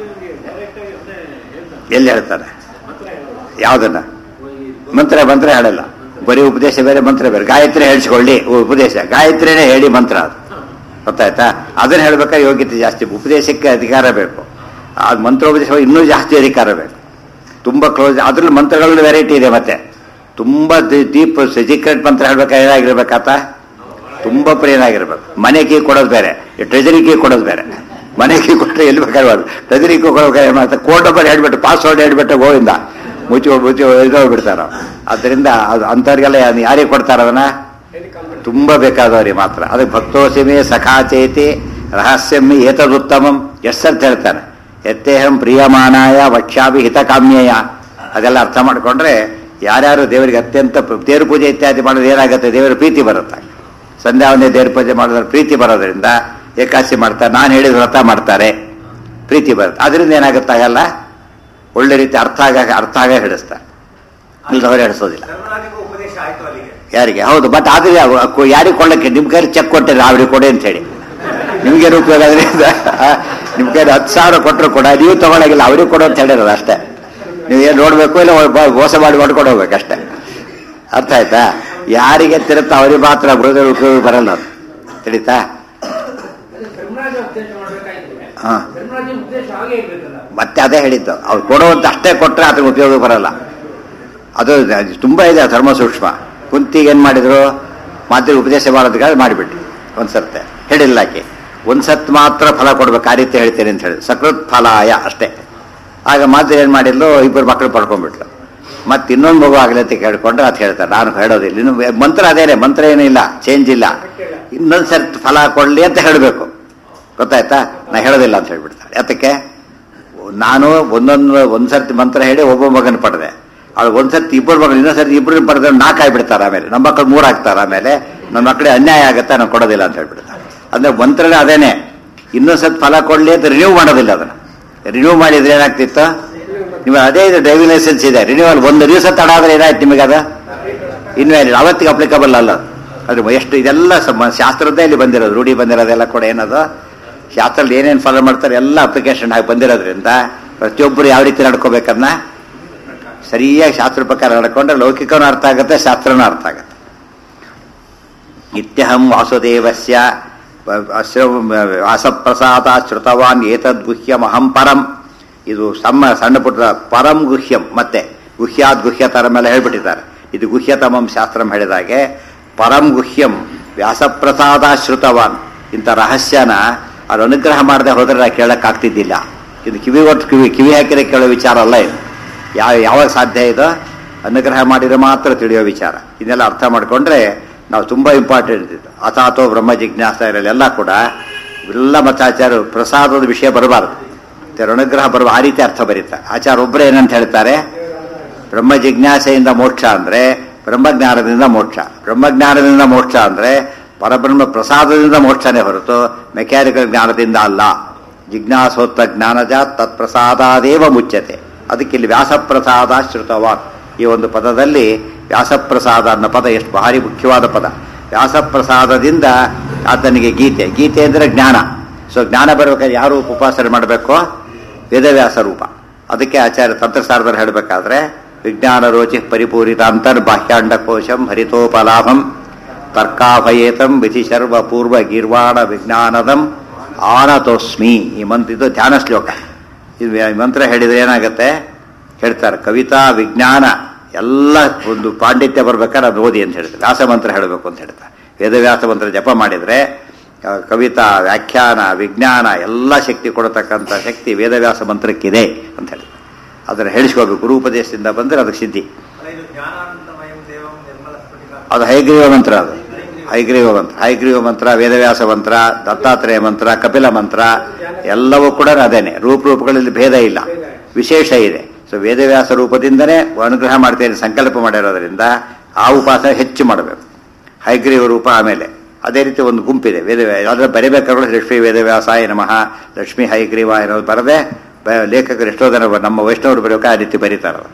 ಎಲ್ಲಿ ಹೇಳ್ತಾನೆ ಯಾವ್ದನ್ನ ಮಂತ್ರ ಮಂತ್ರ ಹೇಳಲ್ಲ ಬರೀ ಉಪದೇಶ ಬೇರೆ ಮಂತ್ರ ಬೇರೆ ಗಾಯತ್ರಿ ಹೇಳಿಸ್ಕೊಳ್ಳಿ ಉಪದೇಶ ಗಾಯತ್ರಿನೇ ಹೇಳಿ ಮಂತ್ರ ಅದು ಗೊತ್ತಾಯ್ತಾ ಅದನ್ನ ಹೇಳ್ಬೇಕಾದ್ರೆ ಯೋಗ್ಯತೆ ಜಾಸ್ತಿ ಉಪದೇಶಕ್ಕೆ ಅಧಿಕಾರ ಬೇಕು ಆ ಮಂತ್ರೋಪದೇಶ ಇನ್ನೂ ಜಾಸ್ತಿ ಅಧಿಕಾರ ಬೇಕು ತುಂಬ ಕ್ಲೋಸ್ ಅದ್ರಲ್ಲಿ ಮಂತ್ರಗಳ ವೆರೈಟಿ ಇದೆ ಮತ್ತೆ ತುಂಬ ಡೀಪ್ ಸೀಕ್ರೆಟ್ ಮಂತ್ರ ಹೇಳ್ಬೇಕಾದ್ರೆ ಏನಾಗಿರ್ಬೇಕಾತ ತುಂಬ ಪ್ರಿಯನಾಗಿರ್ಬೇಕು ಮನೆ ಕೀ ಕೊಡೋದು ಬೇರೆ ಟ್ರೆಜರಿ ಕೀ ಕೊಡೋದು ಬೇರೆ ಮನೆ ಕೀ ಕೊಟ್ಟರೆ ಎಲ್ಲಿ ಬೇಕಾದ್ರೆ ಟ್ರೆಜರಿ ಕೀ ಕೊಡೋಕೆ ಏನು ಮಾಡ್ತಾರೆ ಕೋಡ್ ನಂಬರ್ ಹೇಳ್ಬಿಟ್ಟು ಪಾಸ್ವರ್ಡ್ ಹೇಳ್ಬಿಟ್ಟು ಗೋವಿಂದ ಮುಚ್ಚಿ ಮುಚ್ಚಿ ಇದ್ದೋಗ್ಬಿಡ್ತಾರ ಅದರಿಂದ ಅದು ಅಂಥವ್ರಿಗೆಲ್ಲ ಯಾರಿಗೆ ಕೊಡ್ತಾರ ಅದನ್ನ ತುಂಬ ಬೇಕಾದವ್ರಿಗೆ ಮಾತ್ರ ಅದಕ್ಕೆ ಭಕ್ತೋಸಿಮೆ ಸಖಾಚೇತಿ ರಹಸ್ಯಮಿ ಏತದುತ್ತಮಂ ಎಷ್ಟಂತ ಹೇಳ್ತಾನೆ ಎತ್ತೇಹಂ ಪ್ರಿಯಮಾನಾಯ ವಕ್ಷ್ಯಾಭಿ ಹಿತಕಾಮ್ಯಯ ಅದೆಲ್ಲ ಅರ್ಥ ಮಾಡ್ಕೊಂಡ್ರೆ ಯಾರ್ಯಾರು ದೇವರಿಗೆ ಅತ್ಯಂತ ಪ್ರ- ತೇರು ಪೂಜೆ ಇತ್ಯಾದಿ ಮಾಡೋದು ಏನಾಗುತ್ತೆ ದೇವರ ಪ್ರೀತಿ ಬರುತ್ತೆ ಸಂಧ್ಯಾವಂದೇ ದೇವ್ರ ಪೂಜೆ ಮಾಡೋದ್ರ ಪ್ರೀತಿ ಬರೋದ್ರಿಂದ ಏಕಾಸಿ ಮಾಡ್ತಾರೆ ನಾನು ಹೇಳಿದ ವ್ರತ ಮಾಡ್ತಾರೆ ಪ್ರೀತಿ ಬರುತ್ತೆ ಅದರಿಂದ ಏನಾಗುತ್ತಾಗಲ್ಲ ಒಳ್ಳೆ ರೀತಿ ಅರ್ಥ ಆಗ ಅರ್ಥ ಆಗ ಹಿಡಿಸ್ತಾರೆ ಇಲ್ದವ್ರು ಹಿಡಿಸೋದಿಲ್ಲ ಧರ್ಮರಾಜನಿಗೂ ಉಪದೇಶ ಆಯ್ತು ಅಲ್ಲಿಗೆ ಯಾರಿಗೆ ಹೌದು ಬಟ್ ಆದ್ರೆ ಅವ್- ಅಕ್ಕು- ಯಾರಿಗೆ ಕೊಡ್ಲಿಕ್ಕೆ ನಿಮ್ ಕೈಲಿ ಚೆಕ್ ಕೊಟ್ಟಿಲ್ಲ ಅವ್ರಿಗೆ ಕೊಡಿ ಅಂತ ಹೇಳಿ ನಿಮ್ಗೇನು ಉಪಯೋಗ ಅದರಿಂದ ನಿಮ್ ಕೈಲಿ ಹತ್ತು ಸಾವಿರ ಕೊಟ್ಟರು ಕೂಡ ನೀವು ತಗೊಳಗಿಲ್ಲ ಅವ್ರಿಗೆ ಕೊಡು ಅಂತ ಹೇಳಿರೋದು ಅಷ್ಟೇ ನೀವು ಏನು ನೋಡ್ಬೇಕು ಇಲ್ಲ ಒಬ್ಬ ಮೋಸ ಮಾಡಿ ಮಾಡ್ಕೊಂಡು ಹೋಗ್ಬೇಕು ಅಷ್ಟೇ ಅರ್ಥ ಆಯ್ತಾ ಯಾರಿಗೆ ತಿರುತ್ತ ಅವ್ರಿಗೆ ಮಾತ್ರ ಬರೋದ್ರ ಉಪಯೋಗ ಬರಲ್ಲ ಅದು ತಿಳಿತಾ ಧರ್ಮರಾಜ ಉಪದೇಶ ಮಾಡ್ಬೇಕಾಗಿದ್ರೆ ಹಾ. ಧರ್ಮರಾಜನ ಉಪದೇಶ ಆಗೇ ಇರ್ಬೇಕಲ್ಲ ಮತ್ತೆ ಅದೇ ಹೇಳಿದ್ದು ಅವ್ರು ಕೊಡುವಂತ ಅಷ್ಟೇ ಕೊಟ್ಟರೆ ಅದ್ರ ಉಪಯೋಗ ಬರಲ್ಲ ಅದು ಅದು ತುಂಬಾ ಇದೆ ಧರ್ಮ ಸೂಕ್ಷ್ಮ ಕುಂತಿಗೆ ಏನ್ ಮಾಡಿದ್ರು ಮಾತಿಗೆ ಉಪದೇಶ ಮಾಡೋದಕ್ಕೆ ಮಾಡಿಬಿಟ್ರು ಒಂದ್ಸರ್ತೆ ಹೇಳಿಲ್ಲ ಆಕೆ ಒಂದ್ಸತ್ ಮಾತ್ರ ಫಲ ಕೊಡ್ಬೇಕು ಆ ರೀತಿ ಹೇಳ್ತೇನೆ ಅಂತ ಹೇಳಿ ಸಕೃತ್ ಫಲಾಯ ಅಷ್ಟೇ ಆಗ ಮಾತು ಏನ್ ಮಾಡಿದ್ಲು ಇಬ್ಬರು ಮಕ್ಕಳು ಪಡ್ಕೊಂಡ್ಬಿಟ್ಲು ಮತ್ತೆ ಇನ್ನೊಂದು ಮಗು ಆಗಲಿ ಅಂತ ಕೇಳ್ಕೊಂಡ್ರೆ ಅದು ಹೇಳ್ತಾರೆ ನಾನು ಹೇಳೋದಿಲ್ಲ ಇನ್ನು ಮಂತ್ರ ಅದೇನೆ ಮಂತ್ರ ಏನೂ ಇಲ್ಲ ಚೇಂಜ್ ಇಲ್ಲ ಇನ್ನೊಂದ್ ಸರ್ತಿ ಫಲ ಕೊಡ್ಲಿ ಅಂತ ಹೇಳಬೇಕು ಗೊತ್ತಾಯ್ತಾ ನಾ ಹೇಳೋದಿಲ್ಲ ಅಂತ ಹೇಳ್ಬಿಡ್ತಾರೆ ಯಾತಕ್ಕೆ ನಾನು ಒಂದೊಂದು ಒಂದ್ಸರ್ತಿ ಮಂತ್ರ ಹೇಳಿ ಒಬ್ಬ ಮಗನ ಪಡೆದೆ ಅವ್ಳು ಒಂದ್ಸರ್ತಿ ಇಬ್ಬರು ಮಗಳು ಇನ್ನೊಂದ್ಸರ್ತಿ ಇಬ್ಬರು ಪಡೆದ್ರೆ ನಾಲ್ಕು ಆಗ್ಬಿಡ್ತಾರೆ ಆಮೇಲೆ ನಮ್ಮ ಮಕ್ಕಳು ಮೂರು ಆಗ್ತಾರೆ ಆಮೇಲೆ ನನ್ನ ಮಕ್ಕಳಿಗೆ ಅನ್ಯಾಯ ಆಗುತ್ತೆ ನಾನು ಕೊಡೋದಿಲ್ಲ ಅಂತ ಹೇಳ್ಬಿಡ್ತಾರೆ ಅಂದ್ರೆ ಮಂತ್ರನೇ ಅದೇನೆ ಇನ್ನೊಂದ್ಸರ್ತಿ ಫಲ ಕೊಡ್ಲಿ ಅಂತ ರಿನ್ಯೂ ಮಾಡೋದಿಲ್ಲ ಅದನ್ನ ರಿನ್ಯೂ ಮಾಡಿದ್ರೆ ಏನಾಗ್ತಿತ್ತು ನಿಮಗೆ ಅದೇ ಇದೆ ಡ್ರೈವಿಂಗ್ ಲೈಸೆನ್ಸ್ ಇದೆ ರಿನ್ಯೂವಲ್ ಒಂದು ದಿವಸ ತಡ ಆದ್ರೆ ಏನಾಯ್ತು ನಿಮಗೆ ಅದು ಇನ್ವ್ಯಾಲಿಡ್ ಅವತ್ತಿಗೆ ಅಪ್ಲಿಕಬಲ್ ಅಲ್ಲ ಅದು. ಅದ್ರ ಎಷ್ಟು ಇದೆಲ್ಲ ಸಮ- ಶಾಸ್ತ್ರದ್ದೇ ಇಲ್ಲಿ ಬಂದಿರೋದು ರೂಢಿ ಬಂದಿರೋದೆಲ್ಲ ಕೂಡ ಏನದು ಶಾಸ್ತ್ರದಲ್ಲಿ ಏನೇನು ಫಾಲೋ ಮಾಡ್ತಾರೆ ಎಲ್ಲ ಅಪ್ಲಿಕೇಶನ್ ಆಗಿ ಬಂದಿರೋದ್ರಿಂದ ಪ್ರತಿಯೊಬ್ಬರು ಯಾವ ರೀತಿ ನಡ್ಕೋಬೇಕನ್ನ ಸರಿಯಾಗಿ ಶಾಸ್ತ್ರ ಪ್ರಕಾರ ನಡ್ಕೊಂಡ್ರೆ ಲೌಕಿಕನೂ ಅರ್ಥ ಆಗುತ್ತೆ ಶಾಸ್ತ್ರನೂ ಅರ್ಥ ಆಗುತ್ತೆ ನಿತ್ಯಹಂ ವಾಸುದೇವಸ್ಯ ವಾಸಪ್ರಸಾದ ಶ್ರುತವಾನ್ ಏತದ್ ಗುಹ್ಯಮಹಂ ಪರಂ ಇದು ಸಣ್ಣ ಸಣ್ಣ ಪುಟ್ಟ ಪರಂ ಗುಹ್ಯಂ ಮತ್ತೆ ಗುಹ್ಯಾದ್ ಗುಹ್ಯತರ ಮೇಲೆ ಹೇಳ್ಬಿಟ್ಟಿದ್ದಾರೆ ಇದು ಗುಹ್ಯತಮಂ ಶಾಸ್ತ್ರಂ ಹೇಳಿದಾಗೆ ಪರಂ ಗುಹ್ಯಂ ವ್ಯಾಸಪ್ರಸಾದ ಶ್ರುತವಾನ್ ಇಂಥ ರಹಸ್ಯನ ಅವ್ರು ಅನುಗ್ರಹ ಮಾಡದೆ ಹೋದ್ರೆ ನಾ ಕೇಳಕ್ಕಾಗ್ತಿದ್ದಿಲ್ಲ ಇದು ಕಿವಿ ಒಟ್ಟು ಕಿವಿ ಕಿವಿ ಹಾಕಿದ್ರೆ ಕೇಳೋ ವಿಚಾರ ಅಲ್ಲ ಇದು ಯಾವ ಯಾವಾಗ ಸಾಧ್ಯ ಇದು ಅನುಗ್ರಹ ಮಾಡಿದ್ರೆ ಮಾತ್ರ ತಿಳಿಯೋ ವಿಚಾರ ಇದನ್ನೆಲ್ಲ ಅರ್ಥ ಮಾಡ್ಕೊಂಡ್ರೆ ನಾವು ತುಂಬಾ ಇಂಪಾರ್ಟೆಂಟ್ ಇದು ಅಥಾತೋ ಬ್ರಹ್ಮ ಜಿಜ್ಞಾಸ ಇರಲೆಲ್ಲ ಕೂಡ ಎಲ್ಲ ಮತಾಚಾರ ಪ್ರಸಾದದ ವಿಷಯ ಬರಬಾರದು ಮತ್ತೆ ಅನುಗ್ರಹ ಬರುವ ಆ ರೀತಿ ಅರ್ಥ ಬರೀತಾರೆ ಆಚಾರ ಒಬ್ಬರೇ ಏನಂತ ಹೇಳ್ತಾರೆ ಬ್ರಹ್ಮ ಜಿಜ್ಞಾಸೆಯಿಂದ ಮೋಕ್ಷ ಅಂದ್ರೆ ಬ್ರಹ್ಮಜ್ಞಾನದಿಂದ ಮೋಕ್ಷ ಬ್ರಹ್ಮಜ್ಞಾನದಿಂದ ಮೋಕ್ಷ ಅಂದ್ರೆ ಪರಬ್ರಹ್ಮ ಪ್ರಸಾದದಿಂದ ಮೋಕ್ಷನೇ ಹೊರತು ಮೆಕ್ಯಾನಿಕಲ್ ಜ್ಞಾನದಿಂದ ಅಲ್ಲ ಜಿಜ್ಞಾಸೋತ್ತ ಜ್ಞಾನಜ ತತ್ಪ್ರಸಾದಾದೇವ ಮುಚ್ಚತೆ ಅದಕ್ಕೆ ಇಲ್ಲಿ ವ್ಯಾಸಪ್ರಸಾದ ಶ್ರುತವಾನ್ ಈ ಒಂದು ಪದದಲ್ಲಿ ವ್ಯಾಸಪ್ರಸಾದ ಅನ್ನೋ ಪದ ಎಷ್ಟು ಭಾರಿ ಮುಖ್ಯವಾದ ಪದ ವ್ಯಾಸಪ್ರಸಾದದಿಂದ ಆತನಿಗೆ ಗೀತೆ ಗೀತೆ ಅಂದರೆ ಜ್ಞಾನ ಸೊ ಜ್ಞಾನ ಬರಬೇಕಾದ್ರೆ ಯಾರು ಉಪಾಸನೆ ಮಾಡಬೇಕು ವೇದವ್ಯಾಸ ರೂಪ ಅದಕ್ಕೆ ಆಚಾರ್ಯ ತಂತ್ರಸಾರದಲ್ಲಿ ಹೇಳಬೇಕಾದ್ರೆ ವಿಜ್ಞಾನ ರೋಚಿ ಪರಿಪೂರಿತ ಅಂತರ್ಬಾಹ್ಯಾಂಡ ಕೋಶಂ ಹರಿತೋಪಲಾಭಂ ತರ್ಕಾಭಯೇತಂ ವಿಧಿ ಶರ್ವ ಪೂರ್ವ ಗೀರ್ವಾಣ ವಿಜ್ಞಾನದಂ ಆನತೋಸ್ಮಿ ಈ ಮಂತ್ರ ಇದು ಧ್ಯಾನ ಶ್ಲೋಕ ಇದು ಈ ಮಂತ್ರ ಹೇಳಿದ್ರೆ ಏನಾಗುತ್ತೆ ಹೇಳ್ತಾರೆ ಕವಿತಾ ವಿಜ್ಞಾನ ಎಲ್ಲ ಒಂದು ಪಾಂಡಿತ್ಯ ಬರ್ಬೇಕಾದ್ರೆ ಅದು ಓದಿ ಅಂತ ಹೇಳ್ತಾರೆ ವ್ಯಾಸ ಮಂತ್ರ ಹೇಳಬೇಕು ಅಂತ ಹೇಳ್ತಾರೆ ವೇದವ್ಯಾಸ ಮಂತ್ರ ಜಪ ಮಾಡಿದ್ರೆ ಆ, ಕವಿತಾ ವ್ಯಾಖ್ಯಾನ ವಿಜ್ಞಾನ ಎಲ್ಲ ಶಕ್ತಿ ಕೊಡತಕ್ಕಂಥ ಶಕ್ತಿ ವೇದವ್ಯಾಸ ಮಂತ್ರಕ್ಕಿದೆ ಅಂತ ಹೇಳ್ತಾರೆ ಅದನ್ನು ಹೇಳಿಸ್ಕೋಬೇಕು ಗುರುಪದೇಶದಿಂದ ಬಂದರೆ ಅದಕ್ಕೆ ಸಿದ್ಧಿ ಅಲ್ಲ ಇದು ಜ್ಞಾನಾನಂದಮಯಂ ದೇವಂ ನಿರ್ಮಲ ಸ್ಫಟಿಕ ಅದು ಹೈಗ್ರೀವ ಮಂತ್ರ ಅದು ಹೈಗ್ರೀವ ಮಂತ್ರ ಹೈಗ್ರೀವ ಮಂತ್ರ ವೇದವ್ಯಾಸ ಮಂತ್ರ ದತ್ತಾತ್ರೇಯ ಮಂತ್ರ ಕಪಿಲ ಮಂತ್ರ ಎಲ್ಲವೂ ಕೂಡ ಅದೇನೆ ರೂಪ ರೂಪಗಳಲ್ಲಿ ಭೇದ ಇಲ್ಲ ವಿಶೇಷ ಇದೆ ಸೊ ವೇದವ್ಯಾಸ ರೂಪದಿಂದನೇ ಅನುಗ್ರಹ ಮಾಡ್ತೇನೆ ಸಂಕಲ್ಪ ಮಾಡಿರೋದ್ರಿಂದ ಆ ಉಪಾಸನೆ ಹೆಚ್ಚು ಮಾಡಬೇಕು ಹೈಗ್ರೀವ ರೂಪ ಆಮೇಲೆ ಅದೇ ರೀತಿ ಒಂದು ಗುಂಪಿದೆ ವೇದ ಅದರ ಬರಿಬೇಕಾದ್ರೆ ಲಕ್ಷ್ಮೀ ವೇದವ್ಯಾಸಾಯ ನಮಃ ಲಕ್ಷ್ಮೀ ಹೈಗ್ರೀವ ಅನ್ನೋದು ಬರದೆ ಬ- ಲೇಖಕರು ಎಷ್ಟೋ ಜನ ಬ- ನಮ್ಮ ವೈಷ್ಣವರು ಬರೆಯೋಕೆ ಆ ರೀತಿ ಬರೀತಾರೆ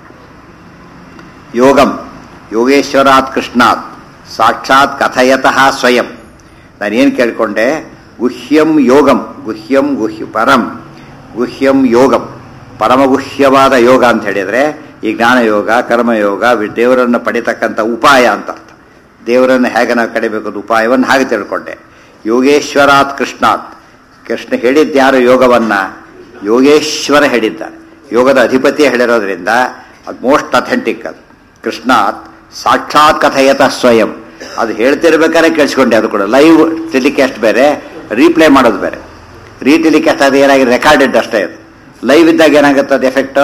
ಯೋಗಂ ಯೋಗೇಶ್ವರಾತ್ ಕೃಷ್ಣಾತ್ ಸಾಕ್ಷಾತ್ ಕಥಯತಃ ಸ್ವಯಂ ನಾನೇನು ಕೇಳ್ಕೊಂಡೆ ಗುಹ್ಯಂ ಯೋಗಂ ಗುಹ್ಯಂ ಗುಹ್ಯ ಪರಂ ಗುಹ್ಯಂ ಯೋಗಂ ಪರಮಗುಹ್ಯವಾದ ಯೋಗ ಅಂತ ಹೇಳಿದರೆ ಈ ಜ್ಞಾನಯೋಗ ಕರ್ಮಯೋಗ ವಿ- ದೇವರನ್ನು ಪಡಿತಕ್ಕಂಥ ಉಪಾಯ ಅಂತ ಅರ್ಥ ದೇವರನ್ನು ಹೇಗೆ ನಾವು ಕಡಿಬೇಕು ಅದು ಉಪಾಯವನ್ನು ಹಾಗೆ ತಿಳ್ಕೊಂಡೆ ಯೋಗೇಶ್ವರಾತ್ ಕೃಷ್ಣಾತ್ ಕೃಷ್ಣ ಹೇಳಿದ್ಯಾರು ಯೋಗವನ್ನ ಯೋಗೇಶ್ವರ ಹೇಳಿದ್ದಾರೆ ಯೋಗದ ಅಧಿಪತಿಯೇ ಹೇಳಿರೋದ್ರಿಂದ ಅದು ಮೋಸ್ಟ್ ಅಥೆಂಟಿಕ್ ಅದು ಕೃಷ್ಣಾತ್ ಸಾಕ್ಷಾತ್ ಕಥಯತ ಸ್ವಯಂ ಅದು ಹೇಳ್ತಿರ್ಬೇಕಾದ್ರೆ ಕೇಳಿಸ್ಕೊಂಡೆ ಅದು ಕೂಡ ಲೈವ್ ಟೆಲಿಕಾಸ್ಟ್ ಬೇರೆ ರೀಪ್ಲೇ ಮಾಡೋದು ಬೇರೆ ರೀ ಟೆಲಿಕಾಸ್ಟ್ ಅದು ಏನಾಗಿದೆ ರೆಕಾರ್ಡೆಡ್ ಅಷ್ಟೇ ಅದು ಲೈವ್ ಇದ್ದಾಗ ಏನಾಗುತ್ತೆ ಅದು ಎಫೆಕ್ಟ್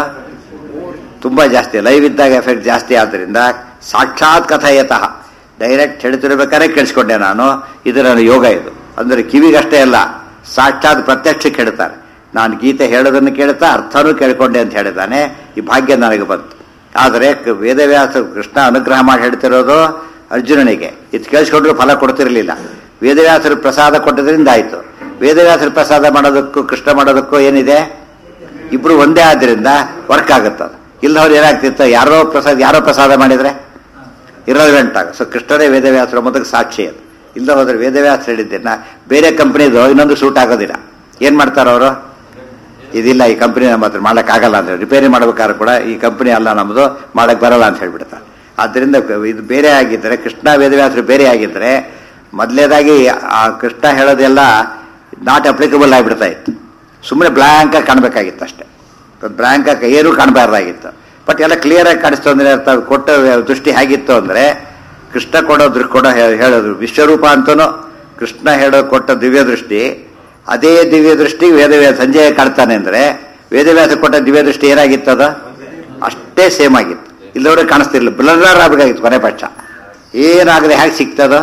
ತುಂಬಾ ಜಾಸ್ತಿ ಲೈವ್ ಇದ್ದಾಗ ಎಫೆಕ್ಟ್ ಜಾಸ್ತಿ ಆದ್ದರಿಂದ ಸಾಕ್ಷಾತ್ ಕಥಯತಃ ಡೈರೆಕ್ಟ್ ಹೇಳ್ತಿರ್ಬೇಕಾದ್ರೆ ಕೇಳಿಸ್ಕೊಂಡೆ ನಾನು ಇದು ನನ್ನ ಯೋಗ ಇದು ಅಂದರೆ ಕಿವಿಗಷ್ಟೇ ಅಲ್ಲ ಸಾಕ್ಷಾತ್ ಪ್ರತ್ಯಕ್ಷಕ್ಕೆ ಹೇಳ್ತಾರೆ ನಾನು ಗೀತೆ ಹೇಳೋದನ್ನು ಕೇಳ್ತಾ ಅರ್ಥನೂ ಕೇಳ್ಕೊಂಡೆ ಅಂತ ಹೇಳಿದ್ದಾನೆ ಈ ಭಾಗ್ಯ ನನಗೆ ಬಂತು ಆದರೆ ಕ- ವೇದವ್ಯಾಸ ಕೃಷ್ಣ ಅನುಗ್ರಹ ಮಾಡಿ ಹೇಳ್ತಿರೋದು ಅರ್ಜುನನಿಗೆ ಇದು ಕೇಳಿಸ್ಕೊಂಡ್ರು ಫಲ ಕೊಡ್ತಿರಲಿಲ್ಲ ವೇದವ್ಯಾಸರು ಪ್ರಸಾದ ಕೊಟ್ಟದ್ರಿಂದ ಆಯಿತು ವೇದವ್ಯಾಸರು ಪ್ರಸಾದ ಮಾಡೋದಕ್ಕೂ ಕೃಷ್ಣ ಮಾಡೋದಕ್ಕೂ ಏನಿದೆ ಇಬ್ರು ಒಂದೇ ಆದ್ರಿಂದ ವರ್ಕ್ ಆಗುತ್ತೆ ಅದು ಇಲ್ಲದವ್ರು ಏನಾಗ್ತಿತ್ತು ಯಾರೋ ಪ್ರಸಾದ ಯಾರೋ ಪ್ರಸಾದ ಮಾಡಿದ್ರೆ ಇರಲ್ವೆಂಟ್ ಆಗ ಸೊ ಕೃಷ್ಣನೇ ವೇದವ್ಯಾಸರ ಮೊದಲು ಸಾಕ್ಷಿ ಅದು ಇಲ್ಲದ ಹೋದ್ರೆ ವೇದವ್ಯಾಸ ಹೇಳಿದ್ದನ್ನ ಬೇರೆ ಕಂಪ್ನಿದು ಇನ್ನೊಂದು ಸೂಟ್ ಆಗೋದಿಲ್ಲ ಏನ್ ಮಾಡ್ತಾರ ಅವರು ಇದಿಲ್ಲ ಈ ಕಂಪನಿ ನಮ್ಮ ಹತ್ರ ಮಾಡೋಕ್ಕಾಗಲ್ಲ ಅಂತ ರಿಪೇರಿ ಮಾಡ್ಬೇಕಾದ್ರೆ ಕೂಡ ಈ ಕಂಪನಿ ಅಲ್ಲ ನಮ್ಮದು ಮಾಡಕ್ ಬರಲ್ಲ ಅಂತ ಹೇಳ್ಬಿಡ್ತಾರೆ ಆದ್ದರಿಂದ ಇದು ಬೇರೆ ಆಗಿದ್ದರೆ ಕೃಷ್ಣ ವೇದವ್ಯಾಸರು ಬೇರೆ ಆಗಿದ್ದರೆ ಮೊದಲೇದಾಗಿ ಆ ಕೃಷ್ಣ ಹೇಳೋದೆಲ್ಲ ನಾಟ್ ಅಪ್ಲಿಕಬಲ್ ಆಗಿಬಿಡ್ತಾ ಇತ್ತು ಸುಮ್ಮನೆ ಬ್ಲ್ಯಾಂಕ್ ಆಗಿ ಕಾಣಬೇಕಾಗಿತ್ತು ಅಷ್ಟೇ ಬ್ಲ್ಯಾಂಕ್ ಆಗಿ ಏನೂ ಕಾಣಬಾರ್ದಾಗಿತ್ತು ಬಟ್ ಎಲ್ಲ ಕ್ಲಿಯರ್ ಆಗಿ ಕಾಣಿಸ್ತು ಅಂದ್ರೆ ಅರ್ಥ ಕೊಟ್ಟ ದೃಷ್ಟಿ ಹೇಗಿತ್ತು ಅಂದ್ರೆ ಕೃಷ್ಣ ಕೊಡೋ ದೃ ಕೊಡೋ ಹೇ- ಹೇಳೋದು ವಿಶ್ವರೂಪ ಅಂತನೂ ಕೃಷ್ಣ ಹೇಳೋ ಕೊಟ್ಟ ದಿವ್ಯ ದೃಷ್ಟಿ ಅದೇ ದಿವ್ಯ ದೃಷ್ಟಿ ವೇದವ್ಯಾಸ ಸಂಜಯ ಕಾಣ್ತಾನೆ ಅಂದ್ರೆ ವೇದವ್ಯಾಸ ಕೊಟ್ಟ ದಿವ್ಯ ದೃಷ್ಟಿ ಏನಾಗಿತ್ತದ ಅಷ್ಟೇ ಸೇಮ್ ಆಗಿತ್ತು ಇಲ್ಲವ್ರಿಗೆ ಕಾಣಿಸ್ತಿರ್ಲಿಲ್ಲ ಬ್ಲರ್ ಆಗಬೇಕಾಗಿತ್ತು ಕೊನೆ ಪಕ್ಷ ಏನಾಗದೆ ಹೇಗೆ ಸಿಗ್ತದ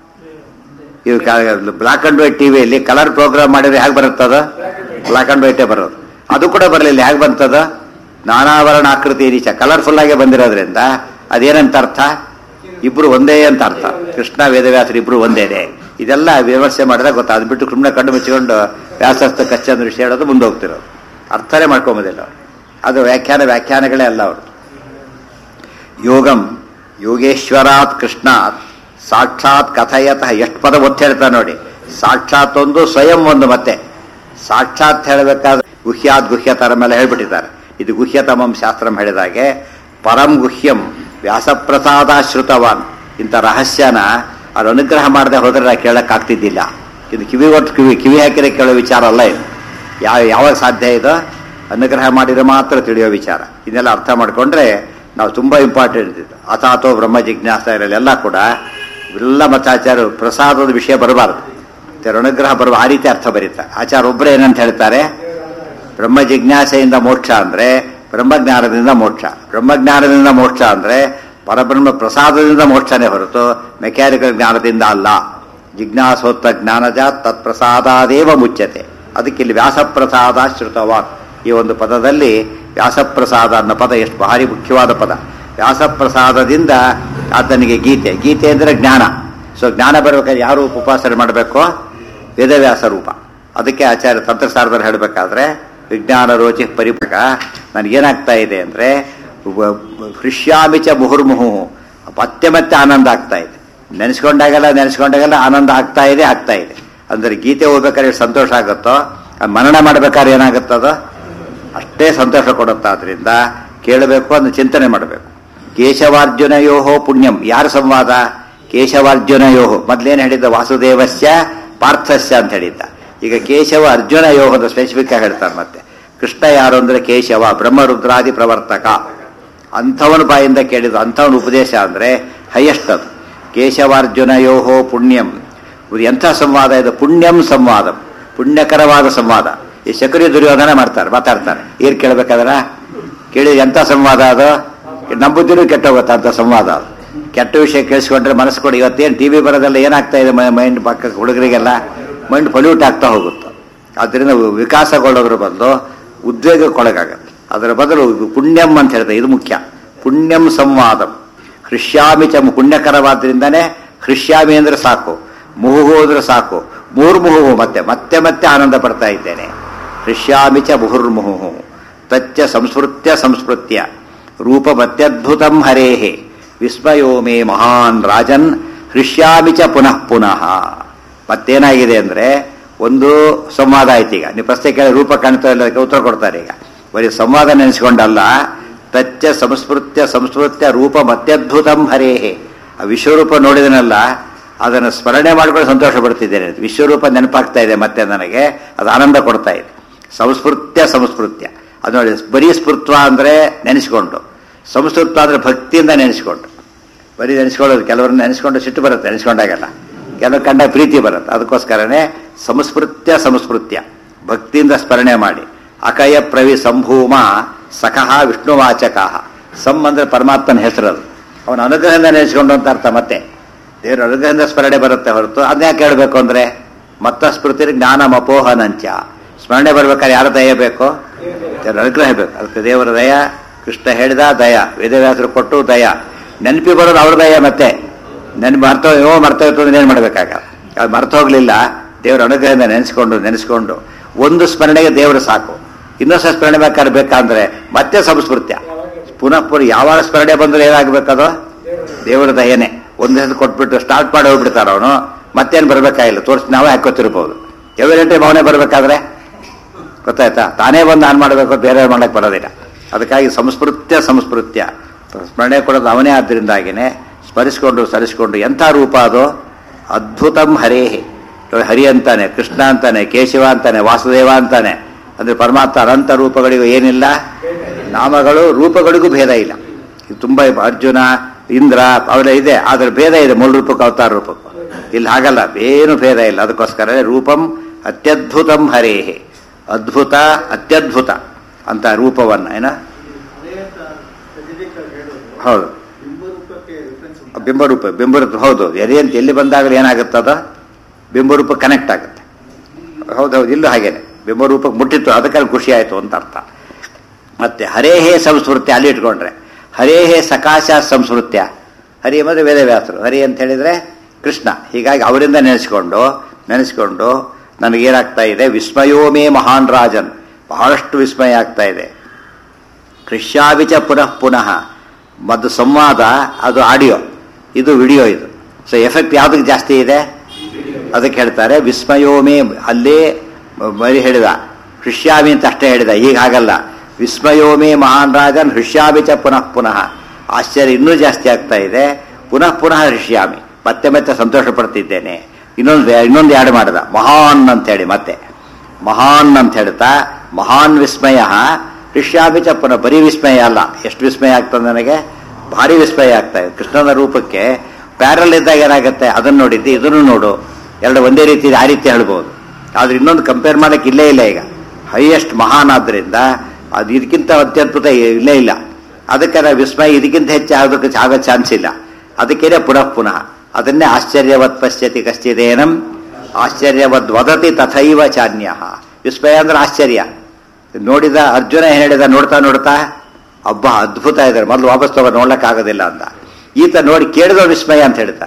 ಇದು ಬ್ಲಾಕ್ ಅಂಡ್ ವೈಟ್ ಟಿವಿಯಲ್ಲಿ ಕಲರ್ ಪ್ರೋಗ್ರಾಮ್ ಮಾಡಿದ್ರೆ ಹೇಗೆ ಬರುತ್ತದ ಬ್ಲಾಕ್ ಅಂಡ್ ವೈಟೇ ಬರೋದು ಅದು ಕೂಡ ಬರಲಿಲ್ಲ ಹೇಗೆ ಬಂತದ ನಾನಾವರಣ ಆಕೃತಿ ರೀಚ ಕಲರ್ಫುಲ್ ಆಗಿ ಬಂದಿರೋದ್ರಿಂದ ಅದೇನಂತ ಅರ್ಥ ಇಬ್ರು ಒಂದೇ ಅಂತ ಅರ್ಥ ಕೃಷ್ಣ ವೇದವ್ಯಾಸರು ಇಬ್ರು ಒಂದೇನೆ ಇದೆಲ್ಲ ವಿಮರ್ಶೆ ಮಾಡಿದಾಗ ಗೊತ್ತಾ ಅದು ಬಿಟ್ಟು ಸುಮ್ಮನೆ ಕಣ್ಣು ಮುಚ್ಚಿಕೊಂಡು ವ್ಯಾಸಸ್ಥ ಕಚ್ಚಂದ್ರ ವಿಷಯ ಹೇಳೋದು ಮುಂದೆ ಹೋಗ್ತಿರೋದು ಅರ್ಥನೇ ಮಾಡ್ಕೊಂಬೋದಿಲ್ಲ ಅವರು ಅದು ವ್ಯಾಖ್ಯಾನ ವ್ಯಾಖ್ಯಾನಗಳೇ ಅಲ್ಲ ಅವರು ಯೋಗಂ ಯೋಗೇಶ್ವರಾತ್ ಕೃಷ್ಣಾತ್ ಸಾಕ್ಷಾತ್ ಕಥಯತಃ ಎಷ್ಟು ಪದ ಒತ್ತು ಹೇಳ್ತಾ ನೋಡಿ ಸಾಕ್ಷಾತ್ ಒಂದು ಸ್ವಯಂ ಒಂದು ಮತ್ತೆ ಸಾಕ್ಷಾತ್ ಹೇಳಬೇಕಾದ್ರೆ ಗುಹ್ಯಾತ್ ಗುಹ್ಯತರ ಮೇಲೆ ಹೇಳ್ಬಿಟ್ಟಿದ್ದಾರೆ ಇದು ಗುಹ್ಯತಮಂ ಶಾಸ್ತ್ರಂ ಹೇಳಿದಾಗೆ ಪರಂ ಗುಹ್ಯಂ ವ್ಯಾಸಪ್ರಸಾದಾಶ್ರುತವಾನ್ ಇಂಥ ರಹಸ್ಯನ ಅವ್ರು ಅನುಗ್ರಹ ಮಾಡದೆ ಹೋದ್ರೆ ನಾ ಕೇಳಕ್ಕಾಗ್ತಿದ್ದಿಲ್ಲ ಇದು ಕಿವಿ ಒಟ್ಟು ಕಿವಿ ಕಿವಿ ಹಾಕಿದ್ರೆ ಕೇಳೋ ವಿಚಾರ ಅಲ್ಲ ಇದು ಯಾವ ಯಾವಾಗ ಸಾಧ್ಯ ಇದು ಅನುಗ್ರಹ ಮಾಡಿದ್ರೆ ಮಾತ್ರ ತಿಳಿಯೋ ವಿಚಾರ ಇದನ್ನೆಲ್ಲ ಅರ್ಥ ಮಾಡಿಕೊಂಡ್ರೆ ನಾವು ತುಂಬಾ ಇಂಪಾರ್ಟೆಂಟ್ ಇದು ಅಥಾತೋ ಬ್ರಹ್ಮ ಜಿಜ್ಞಾಸ ಇರಲೆಲ್ಲ ಕೂಡ ಇವೆಲ್ಲ ಮತಾಚಾರ ಪ್ರಸಾದದ ವಿಷಯ ಬರಬಾರ್ದು ಕೆಲವು ಅನುಗ್ರಹ ಬರುವ ಆ ರೀತಿ ಅರ್ಥ ಬರೀತಾರೆ ಆಚಾರ ಒಬ್ಬರೇ ಏನಂತ ಹೇಳ್ತಾರೆ ಬ್ರಹ್ಮ ಜಿಜ್ಞಾಸೆಯಿಂದ ಮೋಕ್ಷ ಅಂದ್ರೆ ಬ್ರಹ್ಮಜ್ಞಾನದಿಂದ ಮೋಕ್ಷ ಬ್ರಹ್ಮಜ್ಞಾನದಿಂದ ಮೋಕ್ಷ ಅಂದ್ರೆ ಪರಬ್ರಹ್ಮ ಪ್ರಸಾದದಿಂದ ಮೋಕ್ಷನೇ ಹೊರತು ಮೆಕ್ಯಾನಿಕಲ್ ಜ್ಞಾನದಿಂದ ಅಲ್ಲ ಜಿಜ್ಞಾಸೋತ್ತ ಜ್ಞಾನಜ ತತ್ಪ್ರಸಾದಾದೇವ ಮುಚ್ಚತೆ ಅದಕ್ಕೆ ಇಲ್ಲಿ ವ್ಯಾಸಪ್ರಸಾದ ಶ್ರುತವಾನ್ ಈ ಒಂದು ಪದದಲ್ಲಿ ವ್ಯಾಸಪ್ರಸಾದ ಅನ್ನೋ ಪದ ಎಷ್ಟು ಭಾರಿ ಮುಖ್ಯವಾದ ಪದ ವ್ಯಾಸಪ್ರಸಾದದಿಂದ ಆತನಿಗೆ ಗೀತೆ ಗೀತೆ ಅಂದರೆ ಜ್ಞಾನ ಸೊ ಜ್ಞಾನ ಬರಬೇಕಾದ್ರೆ ಯಾವ ರೂಪ ಉಪಾಸನೆ ಮಾಡಬೇಕು ವೇದವ್ಯಾಸ ರೂಪ ಅದಕ್ಕೆ ಆಚಾರ್ಯ ತಂತ್ರಸಾರದಲ್ಲಿ ಹೇಳಬೇಕಾದ್ರೆ ವಿಜ್ಞಾನ ರೋಚಿ ಪರಿಪಕ ನನಗೇನಾಗ್ತಾ ಇದೆ ಅಂದರೆ ಹೃಷ್ಯಾಮಿಚ ಮುಹುರ್ಮುಹು ಮತ್ತೆ ಮತ್ತೆ ಆನಂದ ಆಗ್ತಾ ಇದೆ ನೆನೆಸ್ಕೊಂಡಾಗೆಲ್ಲ ನೆನೆಸ್ಕೊಂಡಾಗೆಲ್ಲ ಆನಂದ ಆಗ್ತಾ ಇದೆ ಆಗ್ತಾ ಇದೆ ಅಂದರೆ ಗೀತೆ ಓದ್ಬೇಕಾದ್ರೆ ಎಷ್ಟು ಸಂತೋಷ ಆಗುತ್ತೋ ಆ ಮನನ ಮಾಡ್ಬೇಕಾದ್ರೆ ಏನಾಗುತ್ತದೋ ಅಷ್ಟೇ ಸಂತೋಷ ಕೊಡುತ್ತಾ ಅದರಿಂದ ಕೇಳಬೇಕು ಅದನ್ನು ಚಿಂತನೆ ಮಾಡಬೇಕು ಕೇಶವಾರ್ಜುನಯೋಹೋ ಪುಣ್ಯಂ ಯಾರ ಸಂವಾದ ಕೇಶವಾರ್ಜುನಯೋಹೋ ಮೊದ್ಲೇನು ಹೇಳಿದ್ದ ವಾಸುದೇವಸ್ಯ ಪಾರ್ಥಸ್ಯ ಅಂತ ಹೇಳಿದ್ದ ಈಗ ಕೇಶವ ಅರ್ಜುನ ಯೋಹ ಅಂತ ಸ್ಪೆಸಿಫಿಕ್ ಆಗಿ ಹೇಳ್ತಾರೆ ಮತ್ತೆ ಕೃಷ್ಣ ಯಾರು ಅಂದ್ರೆ ಕೇಶವ ಬ್ರಹ್ಮರುದ್ರಾದಿ ಪ್ರವರ್ತಕ ಅಂಥವನ ಬಾಯಿಂದ ಕೇಳಿದ ಅಂಥವನ ಉಪದೇಶ ಅಂದ್ರೆ ಹೈಯೆಸ್ಟ್ ಅದು ಕೇಶವಾರ್ಜುನಯೋಹೋ ಪುಣ್ಯಂ ಇದು ಎಂಥ ಸಂವಾದ ಇದು ಪುಣ್ಯಂ ಸಂವಾದ ಪುಣ್ಯಕರವಾದ ಸಂವಾದ ಈ ಶಕರಿ ದುರ್ಯೋಧನ ಮಾಡ್ತಾರೆ ಮಾತಾಡ್ತಾರೆ ಏನ್ ಕೇಳ್ಬೇಕಾದ್ರ ಕೇಳಿ ಎಂಥ ಸಂವಾದ ಅದು ನಮ್ಮ ಬುದ್ಧಿನೂ ಕೆಟ್ಟ ಹೋಗುತ್ತೆ ಅಂತ ಸಂವಾದ ಅದು ಕೆಟ್ಟ ವಿಷಯ ಕೇಳಿಸ್ಕೊಂಡ್ರೆ ಮನಸ್ಸು ಕೊಡಿ ಇವತ್ತೇನು ಟಿ ವಿ ಬರೋದೆಲ್ಲ ಏನಾಗ್ತಾ ಇದೆ ಮೈಂಡ್ ಪಕ್ಕ ಹುಡುಗರಿಗೆಲ್ಲ ಮೈಂಡ್ ಪೊಲ್ಯೂಟ್ ಆಗ್ತಾ ಹೋಗುತ್ತೆ ಆದ್ದರಿಂದ ವಿಕಾಸಗೊಳ್ಳೋದ್ರ ಬದಲು ಉದ್ವೇಗಕ್ಕೊಳಗಾಗತ್ತೆ ಅದರ ಬದಲು ಇದು ಪುಣ್ಯಂ ಅಂತ ಹೇಳ್ತಾರೆ ಇದು ಮುಖ್ಯ ಪುಣ್ಯಂ ಸಂವಾದಂ ಹೃಷ್ಯಾಮಿ ಚ ಪುಣ್ಯಕರವಾದ್ರಿಂದನೇ ಹೃಷ್ಯಾಮಿ ಅಂದ್ರೆ ಸಾಕು ಮುಹುಹು ಅಂದ್ರೆ ಸಾಕು ಮುಹುರ್ಮುಹು ಮತ್ತೆ ಮತ್ತೆ ಮತ್ತೆ ಆನಂದ ಪಡ್ತಾ ಇದ್ದೇನೆ ಹೃಷ್ಯಾಮಿ ಚ ಮುಹುರ್ಮುಹು ತಚ್ಚ ಸಂಸ್ಮೃತ್ಯ ಸಂಸ್ಮೃತ್ಯ ರೂಪಮತ್ಯದ್ಭುತಂ ಹರೇಹೆ ವಿಸ್ಮಯೋ ಮೇ ಮಹಾನ್ ರಾಜನ್ ಹೃಷ್ಯಾಮಿ ಚ ಪುನಃ ಪುನಃ ಮತ್ತೇನಾಗಿದೆ ಅಂದ್ರೆ ಒಂದು ಸಂವಾದ ಆಯ್ತು ಈಗ ನೀವು ಪ್ರಶ್ನೆ ಕೇಳಿ ರೂಪ ಕಾಣ್ತಾ ಇಲ್ಲ ಅದಕ್ಕೆ ಉತ್ತರ ಕೊಡ್ತಾರೆ ಈಗ ಬರೀ ಸಂವಾದ ನೆನೆಸ್ಕೊಂಡಲ್ಲ ತಚ್ಚ ಸಂಸ್ಮೃತ್ಯ ಸಂಸ್ಮೃತ್ಯ ರೂಪ ಮತ್ಯದ್ಭುತಂ ಹರೇಹೆ ಆ ವಿಶ್ವರೂಪ ನೋಡಿದನಲ್ಲ ಅದನ್ನು ಸ್ಮರಣೆ ಮಾಡ್ಕೊಂಡು ಸಂತೋಷ ಪಡ್ತಿದ್ದೇನೆ ವಿಶ್ವರೂಪ ನೆನಪಾಗ್ತಾ ಇದೆ ಮತ್ತೆ ನನಗೆ ಅದು ಆನಂದ ಕೊಡ್ತಾ ಇದೆ ಸಂಸ್ಮೃತ್ಯ ಸಂಸ್ಮೃತ್ಯ ಅದು ನೋಡಿ ಬರೀ ಸ್ಮೃತ್ವ ಅಂದ್ರೆ ನೆನೆಸ್ಕೊಂಡು ಸಂಸ್ಕೃತ್ವ ಅಂದ್ರೆ ಭಕ್ತಿಯಿಂದ ನೆನೆಸ್ಕೊಂಡು ಬರೀ ನೆನೆಸ್ಕೊಳ್ಳೋದು ಕೆಲವ್ರನ್ನ ನೆನೆಸ್ಕೊಂಡು ಸಿಟ್ಟು ಬರುತ್ತೆ ನೆನೆಸ್ಕೊಂಡಾಗೆಲ್ಲ ಕೆಲವು ಕಂಡ ಪ್ರೀತಿ ಬರುತ್ತೆ ಅದಕ್ಕೋಸ್ಕರನೇ ಸಂಸ್ಮೃತ್ಯ ಸಂಸ್ಮೃತ್ಯ ಭಕ್ತಿಯಿಂದ ಸ್ಮರಣೆ ಮಾಡಿ ಅಕಯ ಪ್ರವಿ ಸಂಭೂಮ ಸಖಃ ವಿಷ್ಣುವಾಚಕ ಸಂ ಅಂದ್ರೆ ಪರಮಾತ್ಮನ ಹೆಸರದು ಅವನ ಅನುಗ್ರಹದಿಂದ ನೆನೆಸ್ಕೊಂಡು ಅಂತ ಅರ್ಥ ಮತ್ತೆ ದೇವರ ಅನುಗ್ರಹದಿಂದ ಸ್ಮರಣೆ ಬರುತ್ತೆ ಹೊರತು ಅದನ್ನ ಯಾಕೆ ಹೇಳಬೇಕು ಅಂದ್ರೆ ಮತ್ತ ಸ್ಮೃತಿ ಜ್ಞಾನ ಮಪೋಹನಂಚ ಸ್ಮರಣೆ ಬರ್ಬೇಕಾದ್ರೆ ಯಾರ ದಯ ಬೇಕು ದೇವರ ಅನುಗ್ರಹ ಬೇಕು ಅದಕ್ಕೆ ದೇವರ ದಯ ಕೃಷ್ಣ ಹೇಳಿದ ದಯ ವೇದವ್ಯಾಸರು ಕೊಟ್ಟು ದಯ ನೆನಪಿ ಬರೋದು ಅವ್ರ ದಯ ಮತ್ತೆ ನೆನ್ ಮರ್ತೋ ಯೋ ಮರ್ತ ಅಂದ್ರೆ ಏನು ಮಾಡ್ಬೇಕಾಗಲ್ಲ ಅದು ಮರ್ತ ಹೋಗ್ಲಿಲ್ಲ ದೇವರ ಅನುಗ್ರಹದಿಂದ ನೆನೆಸ್ಕೊಂಡು ನೆನೆಸ್ಕೊಂಡು ಒಂದು ಸ್ಮರಣೆಗೆ ದೇವರು ಸಾಕು ಇನ್ನೊಂದ್ಸ ಸ್ಮರಣೆ ಬೇಕಾದ್ರೆ ಬೇಕಂದ್ರೆ ಮತ್ತೆ ಸಂಸ್ಮೃತ್ಯ ಪುನಃ ಪುನಃ ಯಾವಾಗ ಸ್ಮರಣೆ ಬಂದ್ರೆ ಏನಾಗಬೇಕದು ದೇವರ ದಯನೆ ಒಂದು ಹೆಸರು ಕೊಟ್ಬಿಟ್ಟು ಸ್ಟಾರ್ಟ್ ಮಾಡಿ ಹೋಗ್ಬಿಡ್ತಾರ ಅವನು ಮತ್ತೇನು ಬರ್ಬೇಕಾಗಿಲ್ಲ ತೋರಿಸಿ ನಾವೇ ಹಾಕೋತಿರ್ಬೋದು ಎವರೆಂಟೆ ಅವನೇ ಬರ್ಬೇಕಾದ್ರೆ ಗೊತ್ತಾಯ್ತಾ ತಾನೇ ಬಂದು ಆನ್ ಮಾಡಬೇಕು ಬೇರೆ ಮಾಡಕ್ ಬರೋದಿಲ್ಲ ಅದಕ್ಕಾಗಿ ಸಂಸ್ಮೃತ್ಯ ಸಂಸ್ಮೃತ್ಯ ಸ್ಮರಣೆ ಕೊಡೋದು ಅವನೇ ಆದ್ದರಿಂದಾಗಿನೇ ಸ್ಮರಿಸ್ಕೊಂಡು ಸರಿಸ್ಕೊಂಡು ಎಂಥ ರೂಪ ಅದು ಅದ್ಭುತಂ ಹರೇಹಿ ಹರಿ ಅಂತಾನೆ ಕೃಷ್ಣ ಅಂತಾನೆ ಕೇಶವ ಅಂತಾನೆ ವಾಸುದೇವ ಅಂತಾನೆ ಅಂದ್ರೆ ಪರಮಾತ್ಮ ಅನಂತ ರೂಪಗಳಿಗೂ ಏನಿಲ್ಲ ನಾಮಗಳು ರೂಪಗಳಿಗೂ ಭೇದ ಇಲ್ಲ ಇದು ತುಂಬಾ ಅರ್ಜುನ ಇಂದ್ರ ಅವೆಲ್ಲ ಇದೆ ಆದ್ರೆ ಭೇದ ಇದೆ ಮೂಲ ರೂಪಕ್ಕೆ ಅವತಾರ ರೂಪಕ್ಕೂ ಇಲ್ಲಿ ಹಾಗಲ್ಲ ಏನು ಭೇದ ಇಲ್ಲ ಅದಕ್ಕೋಸ್ಕರ ರೂಪಂ ಅತ್ಯದ್ಭುತಂ ಹರೇಹಿ ಅದ್ಭುತ ಅತ್ಯದ್ಭುತ ಅಂತ ರೂಪವನ್ನ ಏನ ಅದೇ ಅಂತ specific ಆಗಿ ಹೇಳೋದು. ಹೌದು ಬಿಂಬರೂಪಕ್ಕೆ reference ಉಂಟಾ? ಬಿಂಬರೂಪ ಬಿಂಬರೂಪ ಹೌದು ಎದೆ ಅಂತ ಎಲ್ಲಿ ಬಂದಾಗಲೂ ಏನಾಗುತ್ತದ ಬಿಂಬರೂಪ ಕನೆಕ್ಟ್ ಆಗುತ್ತೆ ಹೌದೌದು ಇಲ್ಲೂ ಹಾಗೇನೆ ಬಿಂಬರೂಪಕ್ಕೆ ಮುಟ್ಟಿತ್ತು ಅದಕ್ಕಾಗಿ ಖುಷಿ ಆಯಿತು ಅಂತ ಅರ್ಥ ಮತ್ತೆ ಹರೇಹೇ ಸಂಸ್ಮೃತ್ಯ ಅಲ್ಲಿ ಇಟ್ಕೊಂಡ್ರೆ ಹರೇಹೇ ಸಕಾಶ ಸಂಸ್ಮೃತ್ಯ ಹರಿ ಮತ್ತೆ ವೇದವ್ಯಾಸರು ಹರಿ ಅಂತ ಹೇಳಿದ್ರೆ ಕೃಷ್ಣ ಹೀಗಾಗಿ ಅವರಿಂದ ನೆನೆಸ್ಕೊಂಡು ನೆನೆಸ್ಕೊಂಡು ನನಗೇನಾಗ್ತಾ ಇದೆ ವಿಸ್ಮಯೋಮೇ ಮಹಾನ್ ರಾಜನ್ ಬಹಳಷ್ಟು ವಿಸ್ಮಯ ಆಗ್ತಾ ಇದೆ ಕೃಷ್ಯಾವಿಚ ಪುನಃ ಪುನಃ ಮತ್ತು ಸಂವಾದ ಅದು ಆಡಿಯೋ ಇದು ವಿಡಿಯೋ ಇದು ಸೊ ಎಫೆಕ್ಟ್ ಯಾವುದಕ್ಕೆ ಜಾಸ್ತಿ ಇದೆ ಅದಕ್ಕೆ ಹೇಳ್ತಾರೆ ವಿಸ್ಮಯೋಮೇ ಅಲ್ಲಿ ಬರಿ ಹೇಳಿದ ಹೃಷ್ಯಾಮಿ ಅಂತ ಅಷ್ಟೇ ಹೇಳಿದ ಈಗ ಹಾಗಲ್ಲ ವಿಸ್ಮಯೋಮೇ ಮಹಾನ್ ರಾಜನ್ ಹೃಷ್ಯಾಮಿ ಚ ಪುನಃ ಪುನಃ ಆಶ್ಚರ್ಯ ಇನ್ನೂ ಜಾಸ್ತಿ ಆಗ್ತಾ ಇದೆ ಪುನಃ ಪುನಃ ಹೃಷ್ಯಾಮಿ ಮತ್ತೆ ಮತ್ತೆ ಸಂತೋಷ ಪಡ್ತಿದ್ದೇನೆ ಇನ್ನೊಂದು ಇನ್ನೊಂದು ಯಾಡ್ ಮಾಡಿದ ಮಹಾನ್ ಅಂತ ಹೇಳಿ ಮತ್ತೆ ಮಹಾನ್ ಅಂತ ಹೇಳ್ತಾ ಮಹಾನ್ ವಿಸ್ಮಯ ಹೃಷ್ಯಾಮಿ ಚ ಪುನಃ ಬರೀ ವಿಸ್ಮಯ ಅಲ್ಲ ಎಷ್ಟು ವಿಸ್ಮಯ ಆಗ್ತದೆ ನನಗೆ ಭಾರಿ ವಿಸ್ಮಯ ಆಗ್ತಾ ಇದೆ ಕೃಷ್ಣನ ರೂಪಕ್ಕೆ ಪ್ಯಾರಲ್ ಇದ್ದಾಗ ಏನಾಗುತ್ತೆ ಅದನ್ನು ನೋಡಿದ್ದೆ ಇದನ್ನು ನೋಡು ಎರಡು ಒಂದೇ ರೀತಿ ಆ ರೀತಿ ಹೇಳ್ಬೋದು ಆದ್ರೆ ಇನ್ನೊಂದು ಕಂಪೇರ್ ಮಾಡಕ್ಕೆ ಇಲ್ಲೇ ಇಲ್ಲ ಈಗ ಹೈಯೆಸ್ಟ್ ಮಹಾನ್ ಆದ್ರಿಂದ ಅದು ಇದಕ್ಕಿಂತ ಅತ್ಯದ್ಭುತ ಇಲ್ಲೇ ಇಲ್ಲ ಅದಕ್ಕೆ ನಾವು ವಿಸ್ಮಯ ಇದಕ್ಕಿಂತ ಹೆಚ್ಚು ಆಗೋದಕ್ಕೆ ಆಗೋ ಚಾನ್ಸ್ ಇಲ್ಲ ಅದಕ್ಕೇನೆ ಪುನಃ ಪುನಃ ಅದನ್ನೇ ಆಶ್ಚರ್ಯವತ್ ಪಶ್ಯತಿ ಕಶ್ಚಿದೇನಂ ಆಶ್ಚರ್ಯವದ್ ವದತಿ ತಥೈವ ಚಾನ್ಯ ವಿಸ್ಮಯ ಅಂದ್ರೆ ಆಶ್ಚರ್ಯ ನೋಡಿದ ಅರ್ಜುನ ಏನ್ ಹೇಳಿದ ನೋಡ್ತಾ ನೋಡ್ತಾ ಅಬ್ಬಾ ಅದ್ಭುತ ಇದ್ದಾರೆ ಮೊದಲು ವಾಪಸ್ ತಗೋ ನೋಡ್ಲಕ್ಕಾಗೋದಿಲ್ಲ ಅಂತ ಈತ ನೋಡಿ ಕೇಳಿದ ವಿಸ್ಮಯ ಅಂತ ಹೇಳ್ತಾರೆ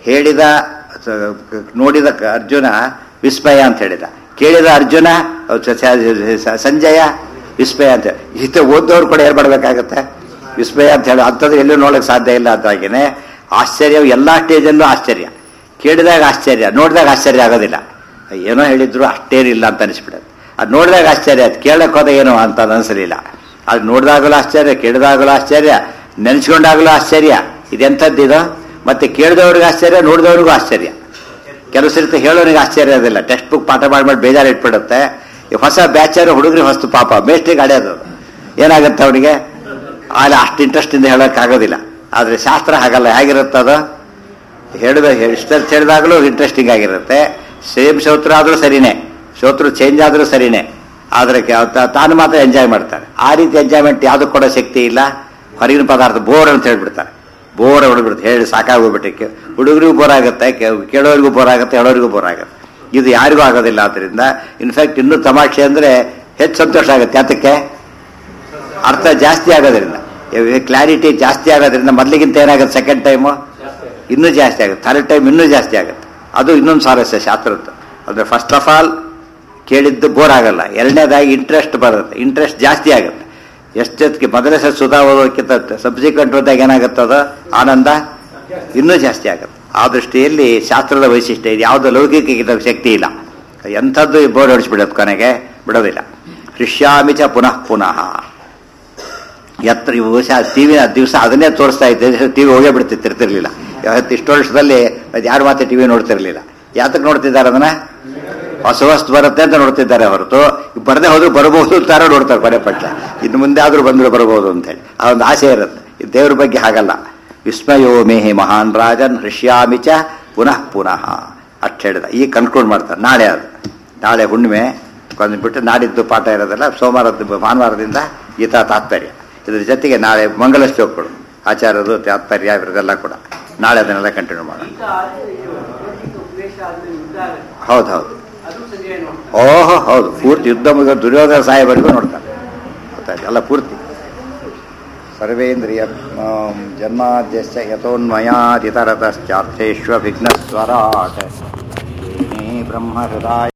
ಹೇಳಿದ ಸ- ನೋಡಿದ ಕ- ಅರ್ಜುನ ವಿಸ್ಮಯ ಅಂತ ಹೇಳಿದ ಕೇಳಿದ ಅರ್ಜುನ ಸ- ಸ- ಸ- ಸಂಜಯ ವಿಸ್ಮಯ ಅಂತ ಹಿತ ಓದೋರು ಕೂಡ ಏನ್ ಮಾಡ್ಬೇಕಾಗತ್ತೆ ವಿಸ್ಮಯ ಅಂತ ಹೇಳಿ ಅಂಥದ್ದು ಎಲ್ಲೂ ನೋಡಕ್ ಸಾಧ್ಯ ಇಲ್ಲ ಅಂತಾಗಿನೇ ಆಶ್ಚರ್ಯ ಎಲ್ಲಾ ಸ್ಟೇಜಲ್ಲೂ ಆಶ್ಚರ್ಯ ಕೇಳಿದಾಗ ಆಶ್ಚರ್ಯ ನೋಡಿದಾಗ ಆಶ್ಚರ್ಯ ಆಗೋದಿಲ್ಲ ಏನೋ ಹೇಳಿದ್ರು ಅಷ್ಟೇನಿಲ್ಲ ಅಂತ ಅನಿಸ್ಬಿಡೋದು ಅದು ನೋಡಿದಾಗ ಆಶ್ಚರ್ಯ ಅದು ಕೇಳಕ್ ಹೋದ ಏನೋ ಅಂತ ಅನಿಸಲಿಲ್ಲ ಅದು ನೋಡಿದಾಗಲೂ ಆಶ್ಚರ್ಯ ಕೇಳಿದಾಗಲೂ ಆಶ್ಚರ್ಯ ನೆನೆಸ್ಕೊಂಡಾಗಲೂ ಆಶ್ಚರ್ಯ ಇದೆಂಥದ್ದು ಇದು ಮತ್ತೆ ಕೇಳಿದವ್ರಿಗೆ ಆಶ್ಚರ್ಯ ನೋಡಿದವ್ರಿಗೂ ಆಶ್ಚರ್ಯ ಕೆಲವು ಸರಿ ಹೇಳೋನಿಗೆ ಆಶ್ಚರ್ಯ ಇರೋದಿಲ್ಲ ಟೆಕ್ಸ್ಟ್ ಬುಕ್ ಪಾಠ ಮಾಡಿ ಬೇಜಾರು ಇಟ್ಬಿಡುತ್ತೆ ಈ ಹೊಸ ಬ್ಯಾಚರ್ ಹುಡುಗರಿಗೆ ಹೊಸ್ತು ಪಾಪ ಮೇಸ್ಟ್ರಿಗೆ ಅಡೆಯೋದು ಏನಾಗುತ್ತೆ ಅವನಿಗೆ ಅಲ್ಲಿ ಅಷ್ಟು ಇಂಟ್ರೆಸ್ಟ್ ಇಂದ ಹೇಳೋಕ್ಕಾಗೋದಿಲ್ಲ ಆದರೆ ಶಾಸ್ತ್ರ ಹಾಗಲ್ಲ ಹೇಗಿರುತ್ತದು ಹೇಳಿದ ಇಷ್ಟಲ್ಲಿ ಹೇಳಿದಾಗಲೂ ಇಂಟ್ರೆಸ್ಟಿಂಗ್ ಆಗಿರುತ್ತೆ ಸೇಮ್ ಶೋತ್ರ ಆದರೂ ಸರಿನೇ ಶೋತ್ರ ಚೇಂಜ್ ಆದರೂ ಸರಿನೇ ಆದರೆ ಕೆ- ತ- ತಾನು ಮಾತ್ರ ಎಂಜಾಯ್ ಮಾಡ್ತಾರೆ ಆ ರೀತಿ ಎಂಜಾಯ್ಮೆಂಟ್ ಯಾವುದು ಕೊಡೋ ಶಕ್ತಿ ಇಲ್ಲ ಹೊರಗಿನ ಪದಾರ್ಥ ಬೋರ್ ಅಂತ ಹೇಳ್ಬಿಡ್ತಾರೆ ಬೋರ್ ಹೊಡ್ಬಿಡುತ್ತೆ ಹೇಳಿ ಸಾಕಾಗೋಗ್ಬಿಟ್ಟಕ್ಕೆ ಹುಡುಗರಿಗೂ ಬೋರ್ ಆಗುತ್ತೆ ಕೆ- ಕೇಳೋರಿಗೂ ಬೋರ್ ಆಗುತ್ತೆ ಹೇಳೋರಿಗೂ ಬೋರ್ ಆಗುತ್ತೆ ಇದು ಯಾರಿಗೂ ಆಗೋದಿಲ್ಲ ಆದ್ದರಿಂದ ಇನ್ಫ್ಯಾಕ್ಟ್ ಇನ್ನೂ ತಮಾಷೆ ಅಂದರೆ ಹೆಚ್ಚು ಸಂತೋಷ ಆಗುತ್ತೆ ಯಾತಕ್ಕೆ ಅರ್ಥ ಜಾಸ್ತಿ ಆಗೋದ್ರಿಂದ ಕ್ಲಾರಿಟಿ ಜಾಸ್ತಿ ಆಗೋದ್ರಿಂದ ಮೊದಲಿಗಿಂತ ಏನಾಗುತ್ತೆ ಸೆಕೆಂಡ್ ಟೈಮು ಇನ್ನೂ ಜಾಸ್ತಿ ಆಗುತ್ತೆ ಥರ್ಡ್ ಟೈಮ್ ಇನ್ನೂ ಜಾಸ್ತಿ ಆಗುತ್ತೆ ಅದು ಇನ್ನೊಂದು ಸ್ವಾರಸ್ಯ ಶಾಸ್ತ್ರದ್ದು ಅಂದರೆ ಫಸ್ಟ್ ಆಫ್ ಆಲ್ ಕೇಳಿದ್ದು ಬೋರ್ ಆಗಲ್ಲ ಎರಡನೇದಾಗಿ ಇಂಟ್ರೆಸ್ಟ್ ಬರುತ್ತೆ ಇಂಟ್ರೆಸ್ಟ್ ಜಾಸ್ತಿ ಆಗುತ್ತೆ ಎಷ್ಟೊತ್ತಿಗೆ ಮೊದಲೇ ಸಹ ಸುಧಾ ಓದೋಕ್ಕಿಂತ ಸಬ್ಸಿಕ್ವೆಂಟ್ ಹೋದಾಗ ಏನಾಗುತ್ತೆ ಅದು ಆನಂದ ಇನ್ನೂ ಜಾಸ್ತಿ ಆಗುತ್ತೆ ಆ ದೃಷ್ಟಿಯಲ್ಲಿ ಶಾಸ್ತ್ರದ ವೈಶಿಷ್ಟ್ಯ ಇದು ಯಾವುದು ಲೌಕಿಕ ಶಕ್ತಿ ಇಲ್ಲ ಎಂಥದ್ದು ಬೋರ್ಡ್ ಹೊಡಿಸ್ಬಿಡೋದು ಕೊನೆಗೆ ಬಿಡೋದಿಲ್ಲ ಹೃಷ್ಯಾಮಿ ಚ ಪುನಃ ಪುನಃ ಎತ್ತರ ಟಿ ವಿ ದಿವಸ ಅದನ್ನೇ ತೋರಿಸ್ತಾ ಇದ್ದೆ ಟಿ ವಿ ಹೋಗೇ ಬಿಡ್ತಿತ್ತು ಇರ್ತಿರ್ಲಿಲ್ಲ ಯಾವತ್ತು ಇಷ್ಟು ವರ್ಷದಲ್ಲಿ ಅದು ಯಾರು ಮಾತ್ರ ಟಿ ವಿ ನೋಡ್ತಿರ್ಲಿಲ್ಲ ಯಾತಕ್ಕೆ ನೋಡ್ತಿದ್ದಾರೆ ಅದನ್ನ ಹೊಸ ವಸ್ತು ಬರುತ್ತೆ ಅಂತ ನೋಡ್ತಿದ್ದಾರೆ ಹೊರತು ಬರದೇ ಹೋದ್ರು ಬರಬಹುದು ಅಂತಾರ ನೋಡ್ತಾರೆ ಕೊನೆ ಪಕ್ಷ ಇನ್ನು ಮುಂದೆ ಆದ್ರೂ ಬಂದ್ರು ಬರಬಹುದು ಅಂತ ಹೇಳಿ ಆ ಒಂದು ಆಸೆ ಇರುತ್ತೆ ಈ ದೇವ್ರ ಬಗ್ಗೆ ಹಾಗಲ್ಲ ವಿಸ್ಮಯೋ ಮೇಹಿ ಮಹಾನ್ ರಾಜನ್ ಹೃಷ್ಯಾಮಿ ಚ ಪುನಃ ಪುನಃ ಅಷ್ಟು ಹೇಳಿದ ಈಗ ಕನ್ಕ್ಲೂಡ್ ಮಾಡ್ತಾರೆ ನಾಳೆ ಅದು ನಾಳೆ ಹುಣ್ಣಿಮೆ ಕೊಂದ್ಬಿಟ್ಟು ನಾಡಿದ್ದು ಪಾಠ ಇರೋದಲ್ಲ ಸೋಮವಾರದ ಭಾನುವಾರದಿಂದ ಗೀತಾ ತಾತ್ಪರ್ಯ ಇದ್ರ ಜೊತೆಗೆ ನಾಳೆ ಮಂಗಲ ಶ್ಲೋಕಗಳು ಆಚಾರ್ಯರು ತಾತ್ಪರ್ಯ ಇವರದೆಲ್ಲ ಕೂಡ ನಾಳೆ ಅದನ್ನೆಲ್ಲ ಕಂಟಿನ್ಯೂ ಮಾಡೋಣ ಗೀತಾ ಆದ್ಮೇಲೆ ಇದು ಭಗವದ್ಗೀತೆ ಉಪದೇಶ ಆದ್ಮೇಲೆ ಯುದ್ಧ ಆಗುತ್ತೆ ಹೌದು ಹೌದು ಅದು ಸಂಜೆ ನೋಡ್ತಾರೆ ಓಹೋ ಹೌದು ಪೂರ್ತಿ ಯುದ್ಧ ಮುಗಿದ ದುರ್ಯೋಧನ ಸಾಹೇಬರಿಗೂ ನೋಡ್ತಾರೆ ಗೊತ್ತಾಯ್ತು ಎಲ್ಲ ಪೂರ್ತಿ ಸರ್ವೇಂದ್ರಿಯ ಜನ್ಮಾದ್ಯಸ್ಯ ಯಥೋನ್ಮಯಾದಿತರತಶ್ಚಾರ್ಥೇಶ್ವ ವಿಘ್ನಸ್ವರಾಟ್ ಬ್ರಹ್ಮ ಹೃದಯ